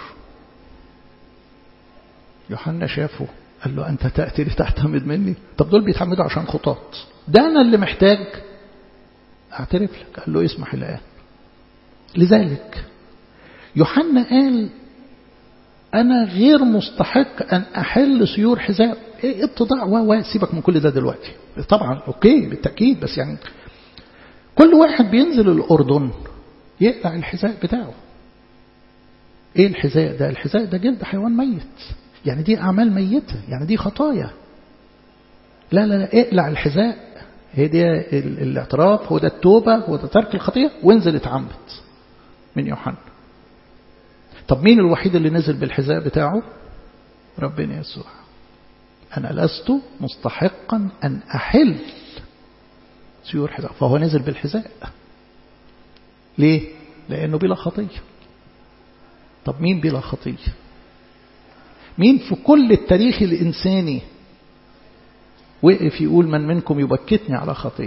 يوحنا شافه قال له أنت تأتي لتعتمد مني طب دول بيتعمدوا عشان خطاط ده أنا اللي محتاج أعترف لك قال له اسمح الآن لذلك يوحنا قال أنا غير مستحق أن أحل سيور حذاء إيه اتضاع و سيبك من كل ده دلوقتي طبعا أوكي بالتأكيد بس يعني كل واحد بينزل الأردن يقلع الحذاء بتاعه إيه الحذاء ده الحذاء ده جلد حيوان ميت يعني دي أعمال ميتة يعني دي خطايا لا لا لا اقلع الحذاء هي دي الاعتراف هو ده التوبة هو ده ترك الخطية وانزل اتعمد من يوحنا طب مين الوحيد اللي نزل بالحذاء بتاعه ربنا يسوع أنا لست مستحقا أن أحل سيور حذاء فهو نزل بالحذاء ليه لأنه بلا خطية طب مين بلا خطية مين في كل التاريخ الإنساني وقف يقول من منكم يبكتني على خطية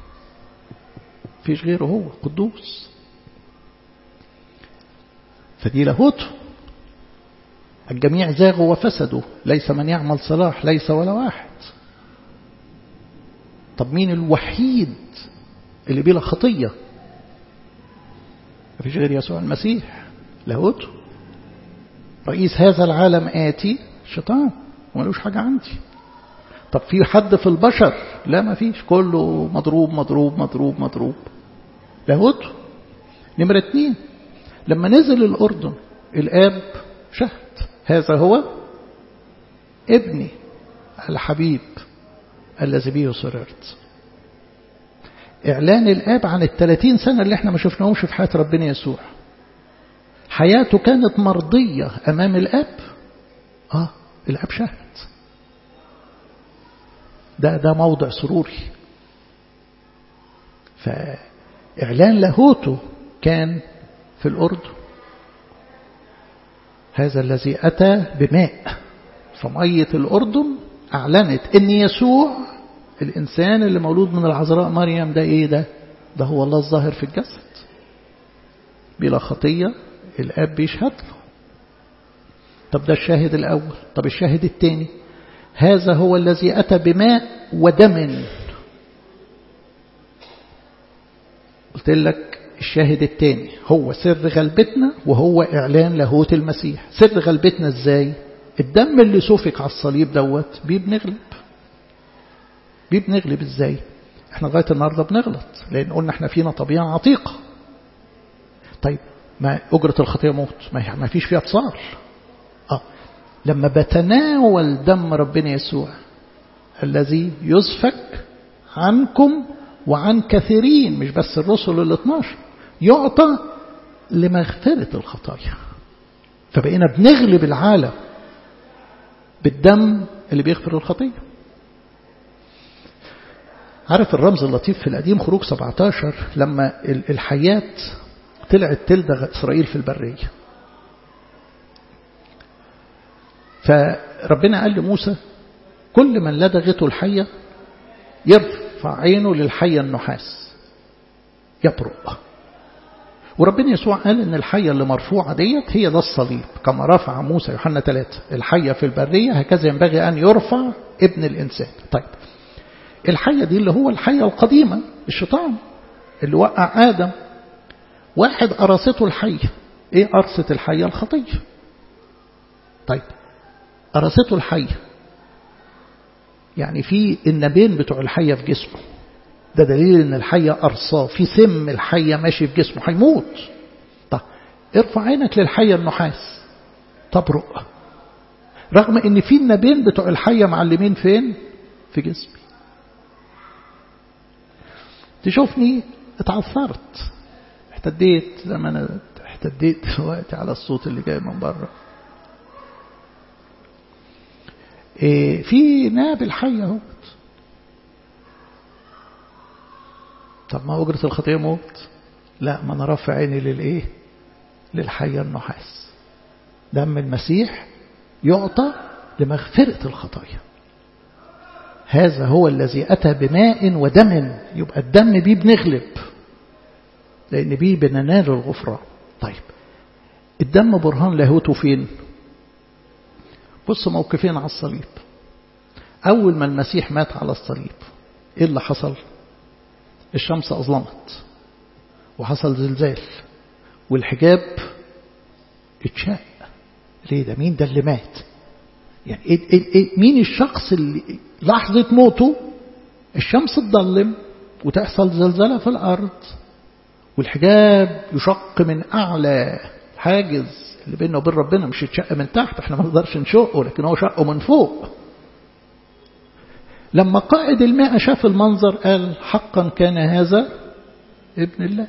فيش غيره هو قدوس فدي لاهوته الجميع زاغوا وفسدوا ليس من يعمل صلاح ليس ولا واحد طب مين الوحيد اللي بلا خطية مفيش غير يسوع المسيح لاهوته رئيس هذا العالم آتي الشيطان وملوش حاجة عندي طب في حد في البشر لا ما فيش كله مضروب مضروب مضروب مضروب لاهوته نمرة اتنين لما نزل الأردن الآب شهد هذا هو ابني الحبيب الذي به سررت إعلان الآب عن الثلاثين سنة اللي احنا ما شفناهمش في حياة ربنا يسوع حياته كانت مرضية أمام الآب آه الآب شهد ده ده موضع سروري فإعلان لاهوته كان في الأردن هذا الذي أتى بماء فمية الأردن أعلنت أن يسوع الإنسان اللي مولود من العذراء مريم ده إيه ده ده هو الله الظاهر في الجسد بلا خطية الآب بيشهد له طب ده الشاهد الأول طب الشاهد الثاني هذا هو الذي أتى بماء ودم قلت لك الشاهد الثاني هو سر غلبتنا وهو إعلان لاهوت المسيح سر غلبتنا إزاي الدم اللي سفك على الصليب دوت بيه بنغلب بيه بنغلب إزاي احنا لغاية النهاردة بنغلط لأن قلنا احنا فينا طبيعة عتيقة طيب ما أجرة الخطية موت ما فيش فيها اتصال آه. لما بتناول دم ربنا يسوع الذي يسفك عنكم وعن كثيرين مش بس الرسل ال 12 يعطى لمغفرة الخطايا فبقينا بنغلب العالم بالدم اللي بيغفر الخطية عارف الرمز اللطيف في القديم خروج 17 لما الحيات طلعت تلدغ إسرائيل في البرية فربنا قال لموسى كل من لدغته الحية يرفع عينه للحية النحاس يبرق وربنا يسوع قال ان الحية اللي مرفوعة ديت هي ده الصليب كما رفع موسى يوحنا 3 الحية في البرية هكذا ينبغي أن يرفع ابن الإنسان طيب الحية دي اللي هو الحية القديمة الشيطان اللي وقع آدم واحد قرصته الحية ايه قرصة الحية الخطية طيب قرصته الحية يعني في النبين بتوع الحية في جسمه ده دليل ان الحية قرصاه في سم الحية ماشي في جسمه هيموت طب ارفع عينك للحية النحاس تبرق رغم ان في النبين بتوع الحية معلمين فين في جسمي تشوفني اتعثرت احتديت زي ما انا احتديت دلوقتي على الصوت اللي جاي من بره إيه في ناب الحية اهوت طب ما أجرة الخطية موت لا ما أنا رافع عيني للإيه للحية النحاس دم المسيح يعطى لمغفرة الخطايا هذا هو الذي أتى بماء ودم يبقى الدم بيه بنغلب لأن بيه بننال الغفران طيب الدم برهان لاهوته فين بص موقفين على الصليب أول ما المسيح مات على الصليب إيه اللي حصل الشمس أظلمت وحصل زلزال والحجاب اتشاء ليه ده مين ده اللي مات يعني إيه إيه إيه مين الشخص اللي لحظة موته الشمس تضلم وتحصل زلزلة في الأرض والحجاب يشق من أعلى حاجز اللي بينه وبين ربنا مش يتشق من تحت احنا ما نقدرش نشقه لكن هو شقه من فوق لما قائد المئة شاف المنظر قال حقا كان هذا ابن الله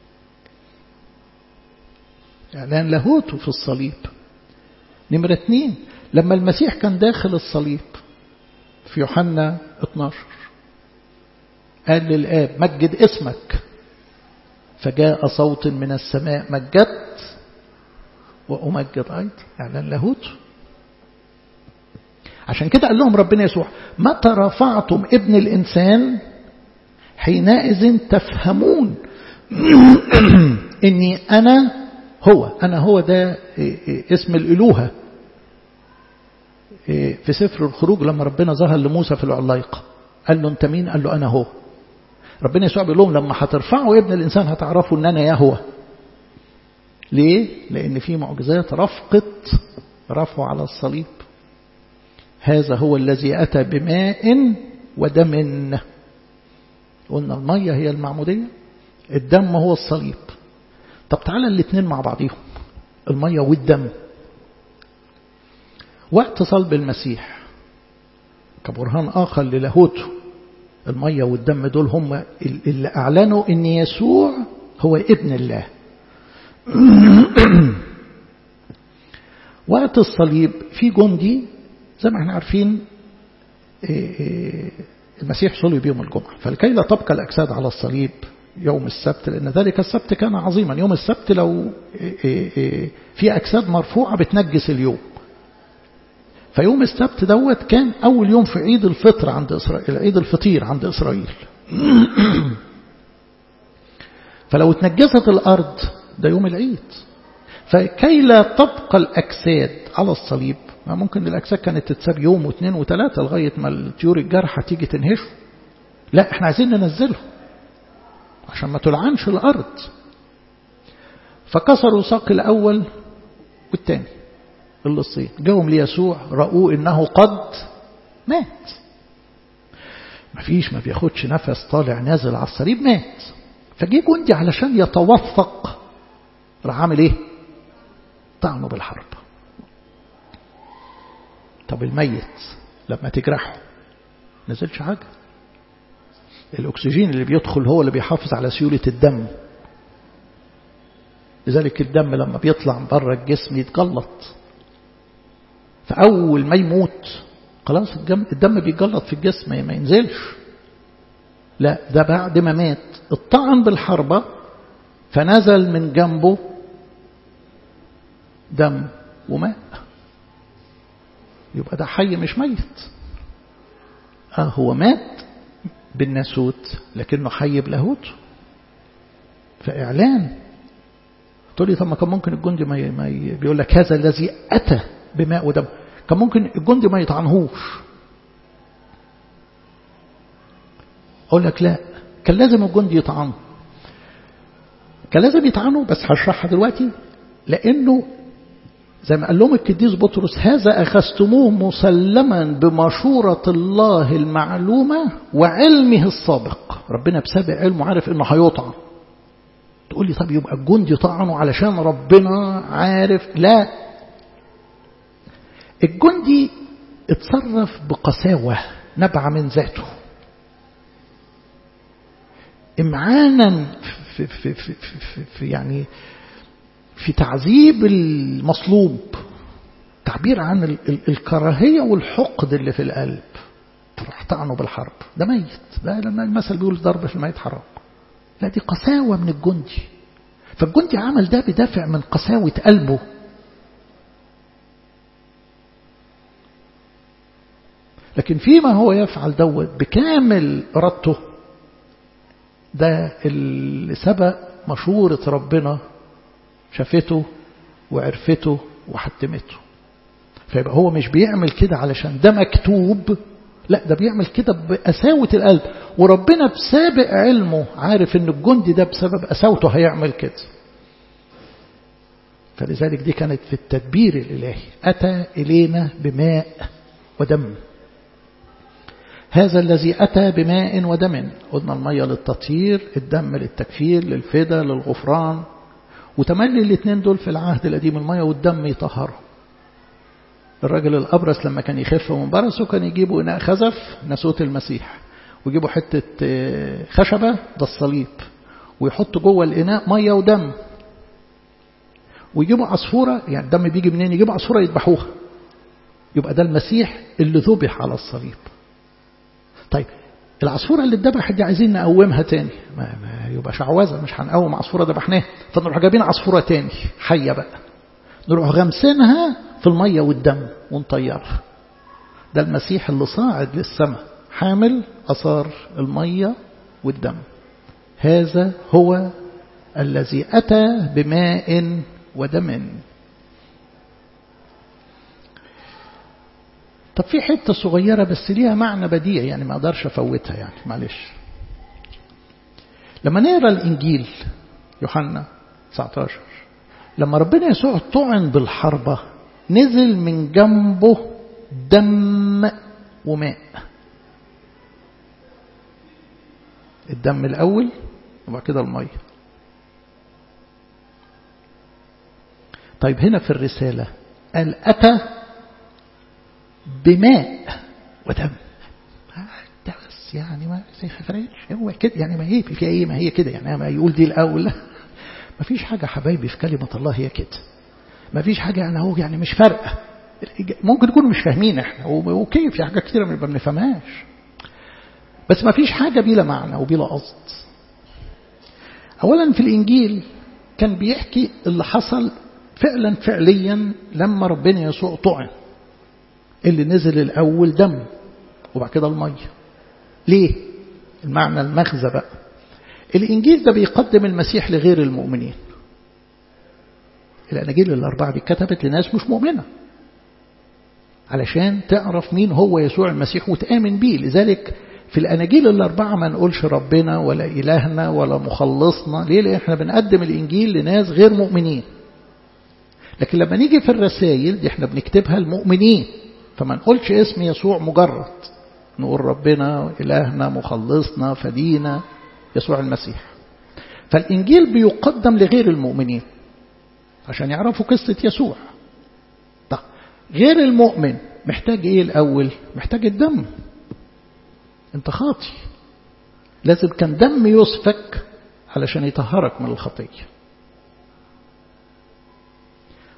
إعلان لاهوته في الصليب نمرة اثنين لما المسيح كان داخل الصليب في يوحنا 12 قال للآب مجد اسمك فجاء صوت من السماء مجدت وأمجد أيضا إعلان لاهوته عشان كده قال لهم ربنا يسوع متى رفعتم ابن الإنسان حينئذ تفهمون إني أنا هو أنا هو ده اسم الإلوهة في سفر الخروج لما ربنا ظهر لموسى في العلايقة قال له أنت مين قال له أنا هو ربنا يسوع بيقول لهم لما هترفعوا ابن الإنسان هتعرفوا أن أنا يهوه ليه؟ لأن في معجزات رفقت رفعوا على الصليب هذا هو الذي أتى بماء ودم قلنا المية هي المعمودية الدم هو الصليب طب تعالى الاثنين مع بعضهم المية والدم وقت صلب المسيح كبرهان آخر للاهوته المية والدم دول هم اللي أعلنوا أن يسوع هو ابن الله وقت الصليب في جندي زي ما احنا عارفين المسيح صلب يوم الجمعة فلكي لا تبقى الأجساد على الصليب يوم السبت لأن ذلك السبت كان عظيما يوم السبت لو في أجساد مرفوعة بتنجس اليوم فيوم السبت دوت كان أول يوم في عيد الفطر عند إسرائيل عيد الفطير عند إسرائيل فلو اتنجست الأرض ده يوم العيد فكي لا تبقى الأجساد على الصليب ممكن الأجساد كانت تتساب يوم واثنين وثلاثة لغاية ما الطيور الجارحة تيجي تنهشه لا احنا عايزين ننزله عشان ما تلعنش الأرض فكسروا ساق الأول والثاني اللصين جاهم ليسوع رأوه إنه قد مات مفيش ما بياخدش نفس طالع نازل على الصليب مات فجي جندي علشان يتوثق راح عامل ايه طعنه بالحرب طب الميت لما تجرحه نزلش حاجة الأكسجين اللي بيدخل هو اللي بيحافظ على سيولة الدم لذلك الدم لما بيطلع من بره الجسم يتجلط فأول ما يموت خلاص الدم بيتجلط في الجسم ما ينزلش لا ده بعد ما مات الطعن بالحربة فنزل من جنبه دم وماء يبقى ده حي مش ميت اه هو مات بالناسوت لكنه حي بلاهوته فإعلان تقول لي طب ما كان ممكن الجندي ما, ي... ما ي... بيقول لك هذا الذي أتى بماء ودم كان ممكن الجندي ما يطعنهوش أقول لك لا كان لازم الجندي يطعنه كان لازم يطعنه بس هشرحها دلوقتي لأنه زي ما قال لهم القديس بطرس هذا أخذتموه مسلما بمشورة الله المعلومة وعلمه السابق ربنا بسابق علمه عارف انه هيطعن تقول لي طب يبقى الجندي طعنه علشان ربنا عارف لا الجندي اتصرف بقساوة نبع من ذاته امعانا في, في, في, في, في يعني في تعذيب المصلوب تعبير عن ال ال الكراهية والحقد اللي في القلب راح طعنه بالحرب ده ميت ده لما المثل بيقول ضرب في الميت حرام لا دي قساوة من الجندي فالجندي عمل ده بدافع من قساوة قلبه لكن فيما هو يفعل دوت بكامل إرادته ده اللي سبق مشورة ربنا شافته وعرفته وحتمته فيبقى هو مش بيعمل كده علشان ده مكتوب لا ده بيعمل كده بقساوة القلب وربنا بسابق علمه عارف ان الجندي ده بسبب قساوته هيعمل كده فلذلك دي كانت في التدبير الإلهي أتى إلينا بماء ودم هذا الذي أتى بماء ودم قلنا المية للتطهير الدم للتكفير للفدا للغفران وتملي الاثنين دول في العهد القديم المية والدم يطهروا الراجل الأبرص لما كان يخف من برصه كان يجيبوا إناء خزف ناسوت المسيح ويجيبوا حتة خشبة ده الصليب ويحطوا جوه الإناء مية ودم ويجيبوا عصفورة يعني الدم بيجي منين يجيبوا عصفورة يذبحوها يبقى ده المسيح اللي ذبح على الصليب طيب العصفورة اللي اتذبحت دي عايزين نقومها تاني ما, ما يبقى شعوذة مش هنقوم عصفورة ذبحناها فنروح جايبين عصفورة تاني حية بقى نروح غمسينها في المية والدم ونطيرها ده المسيح اللي صاعد للسماء حامل أثار المية والدم هذا هو الذي أتى بماء ودم طب في حتة صغيرة بس ليها معنى بديع يعني ما أقدرش أفوتها يعني معلش لما نقرأ الإنجيل يوحنا 19 لما ربنا يسوع طعن بالحربة نزل من جنبه دم وماء الدم الأول وبعد كده المية طيب هنا في الرسالة قال أتى بماء ودم ده بس يعني ما فرقش هو كده يعني ما هي في ايه ما هي كده يعني ما يقول دي الاول ما فيش حاجه حبايبي في كلمه الله هي كده ما فيش حاجه يعني هو يعني مش فارقه ممكن نكون مش فاهمين احنا اوكي في حاجات كتيره ما بنفهمهاش بس ما فيش حاجه بلا معنى وبلا قصد اولا في الانجيل كان بيحكي اللي حصل فعلا فعليا لما ربنا يسوع طعن اللي نزل الأول دم وبعد كده المية ليه؟ المعنى المغزى بقى الإنجيل ده بيقدم المسيح لغير المؤمنين الأناجيل الأربعة دي كتبت لناس مش مؤمنة علشان تعرف مين هو يسوع المسيح وتآمن بيه لذلك في الأناجيل الأربعة ما نقولش ربنا ولا إلهنا ولا مخلصنا ليه؟ لأن احنا بنقدم الإنجيل لناس غير مؤمنين لكن لما نيجي في الرسائل دي احنا بنكتبها المؤمنين فما نقولش اسم يسوع مجرد نقول ربنا إلهنا مخلصنا فدينا يسوع المسيح فالإنجيل بيقدم لغير المؤمنين عشان يعرفوا قصة يسوع طيب غير المؤمن محتاج ايه الأول محتاج الدم انت خاطي لازم كان دم يسفك علشان يطهرك من الخطية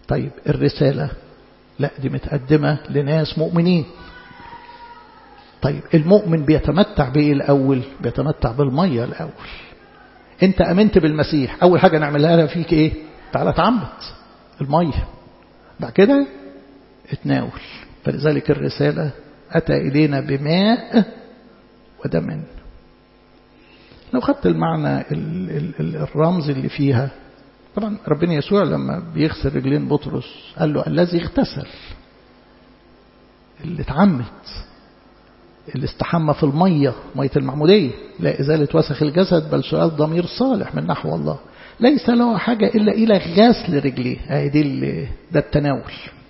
طيب الرسالة لا دي متقدمة لناس مؤمنين طيب المؤمن بيتمتع بإيه الأول بيتمتع بالمية الأول انت أمنت بالمسيح أول حاجة نعملها لها فيك إيه تعالى تعمد المية بعد كده اتناول فلذلك الرسالة أتى إلينا بماء ودم لو خدت المعنى الرمز اللي فيها طبعا ربنا يسوع لما بيغسل رجلين بطرس قال له الذي اغتسل اللي اتعمد اللي استحمى في المية مية المعمودية لا إزالة وسخ الجسد بل سؤال ضمير صالح من نحو الله ليس له حاجة إلا إلى غسل رجليه هاي دي ده التناول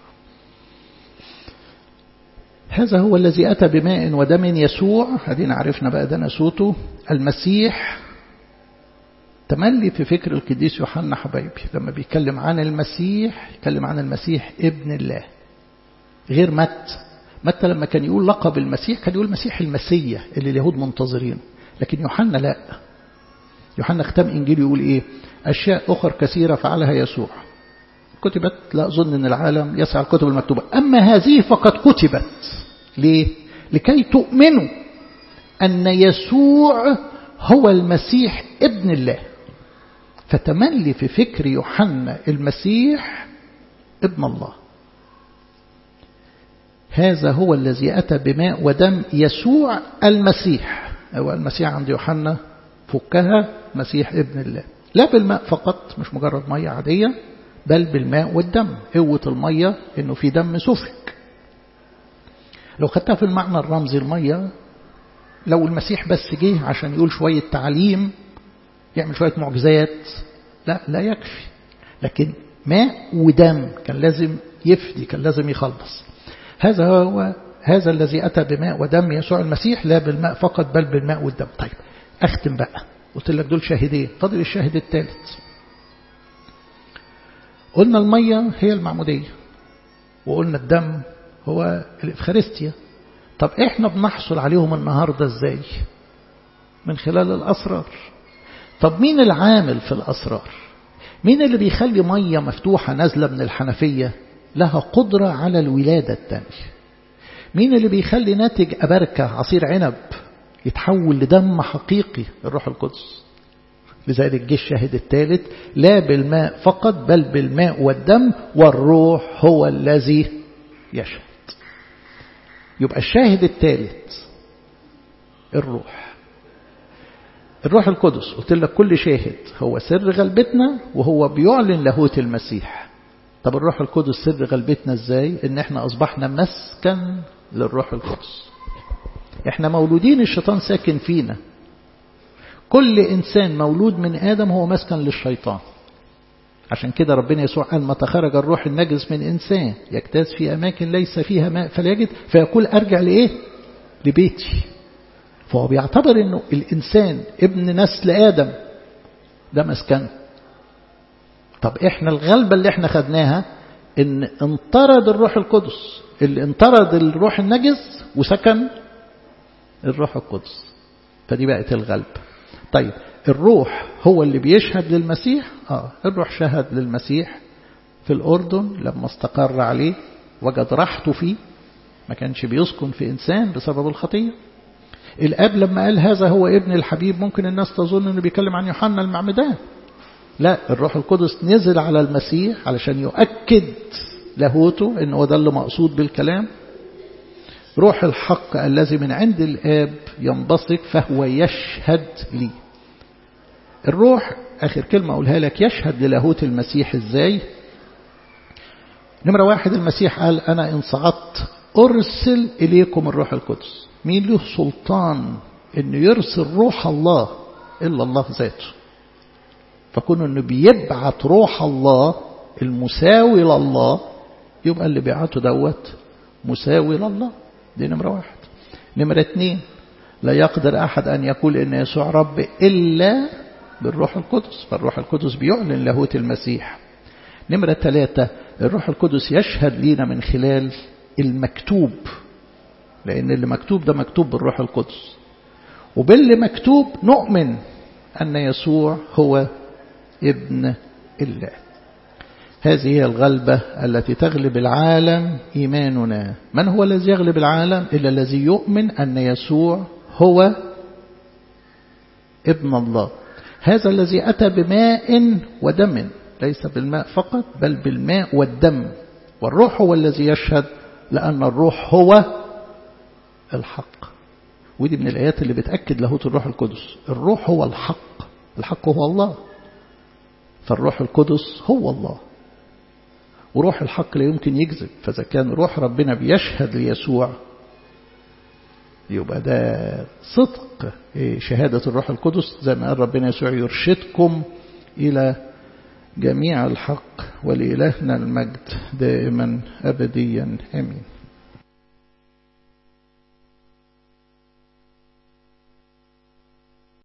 هذا هو الذي أتى بماء ودم يسوع هذين عرفنا بقى ده نسوته المسيح تملي في فكر القديس يوحنا حبايبي لما بيتكلم عن المسيح يتكلم عن المسيح ابن الله غير مت متى لما كان يقول لقب المسيح كان يقول مسيح المسيح اللي اليهود منتظرين لكن يوحنا لا يوحنا ختم إنجيل يقول إيه أشياء أخر كثيرة فعلها يسوع كتبت لا أظن أن العالم يسعى الكتب المكتوبة أما هذه فقد كتبت ليه؟ لكي تؤمنوا أن يسوع هو المسيح ابن الله فتملي في فكر يوحنا المسيح ابن الله هذا هو الذي أتى بماء ودم يسوع المسيح أو المسيح عند يوحنا فكها مسيح ابن الله لا بالماء فقط مش مجرد مية عادية بل بالماء والدم قوة المية انه في دم سفك لو خدتها في المعنى الرمزي المية لو المسيح بس جه عشان يقول شوية تعليم يعمل شوية معجزات لا لا يكفي لكن ماء ودم كان لازم يفدي كان لازم يخلص هذا هو هذا الذي أتى بماء ودم يسوع المسيح لا بالماء فقط بل بالماء والدم طيب أختم بقى قلت لك دول شاهدين فاضل الشاهد الثالث قلنا المية هي المعمودية وقلنا الدم هو الإفخارستيا طب إحنا بنحصل عليهم النهاردة إزاي من خلال الأسرار طب مين العامل في الأسرار مين اللي بيخلي مية مفتوحة نازلة من الحنفية لها قدرة على الولادة الثانية مين اللي بيخلي ناتج أبركة عصير عنب يتحول لدم حقيقي الروح القدس لذلك جه الشاهد الثالث لا بالماء فقط بل بالماء والدم والروح هو الذي يشهد يبقى الشاهد الثالث الروح الروح القدس قلت لك كل شاهد هو سر غلبتنا وهو بيعلن لاهوت المسيح طب الروح القدس سر غلبتنا ازاي ان احنا اصبحنا مسكن للروح القدس احنا مولودين الشيطان ساكن فينا كل إنسان مولود من آدم هو مسكن للشيطان عشان كده ربنا يسوع قال متى خرج الروح النجس من إنسان يجتاز في أماكن ليس فيها ماء فليجد فيقول أرجع لإيه لبيتي فهو بيعتبر أنه الإنسان ابن نسل آدم ده مسكن طب إحنا الغلبة اللي إحنا خدناها إن انطرد الروح القدس اللي انطرد الروح النجس وسكن الروح القدس فدي بقت الغلب طيب الروح هو اللي بيشهد للمسيح آه الروح شهد للمسيح في الأردن لما استقر عليه وجد راحته فيه ما كانش بيسكن في إنسان بسبب الخطية الأب لما قال هذا هو ابن الحبيب ممكن الناس تظن أنه بيتكلم عن يوحنا المعمدان لا الروح القدس نزل على المسيح علشان يؤكد لاهوته أنه ده اللي مقصود بالكلام روح الحق الذي من عند الآب ينبسط فهو يشهد لي الروح آخر كلمة أقولها لك يشهد للاهوت المسيح إزاي نمرة واحد المسيح قال أنا إن صعدت أرسل إليكم الروح القدس مين له سلطان أنه يرسل روح الله إلا الله ذاته فكون أنه بيبعت روح الله المساوي لله يبقى اللي بيعته دوت مساوي لله دي نمرة واحد نمرة اتنين لا يقدر أحد أن يقول إن يسوع رب إلا بالروح القدس فالروح القدس بيعلن لاهوت المسيح نمرة ثلاثة الروح القدس يشهد لينا من خلال المكتوب لأن اللي مكتوب ده مكتوب بالروح القدس وباللي مكتوب نؤمن أن يسوع هو ابن الله هذه هي الغلبة التي تغلب العالم إيماننا من هو الذي يغلب العالم إلا الذي يؤمن أن يسوع هو ابن الله هذا الذي أتى بماء ودم ليس بالماء فقط بل بالماء والدم والروح هو الذي يشهد لأن الروح هو الحق ودي من الآيات اللي بتأكد لاهوت الروح القدس الروح هو الحق الحق هو الله فالروح القدس هو الله وروح الحق لا يمكن يكذب فإذا كان روح ربنا بيشهد ليسوع يبقى ده صدق شهادة الروح القدس زي ما قال ربنا يسوع يرشدكم إلى جميع الحق ولإلهنا المجد دائما أبديا آمين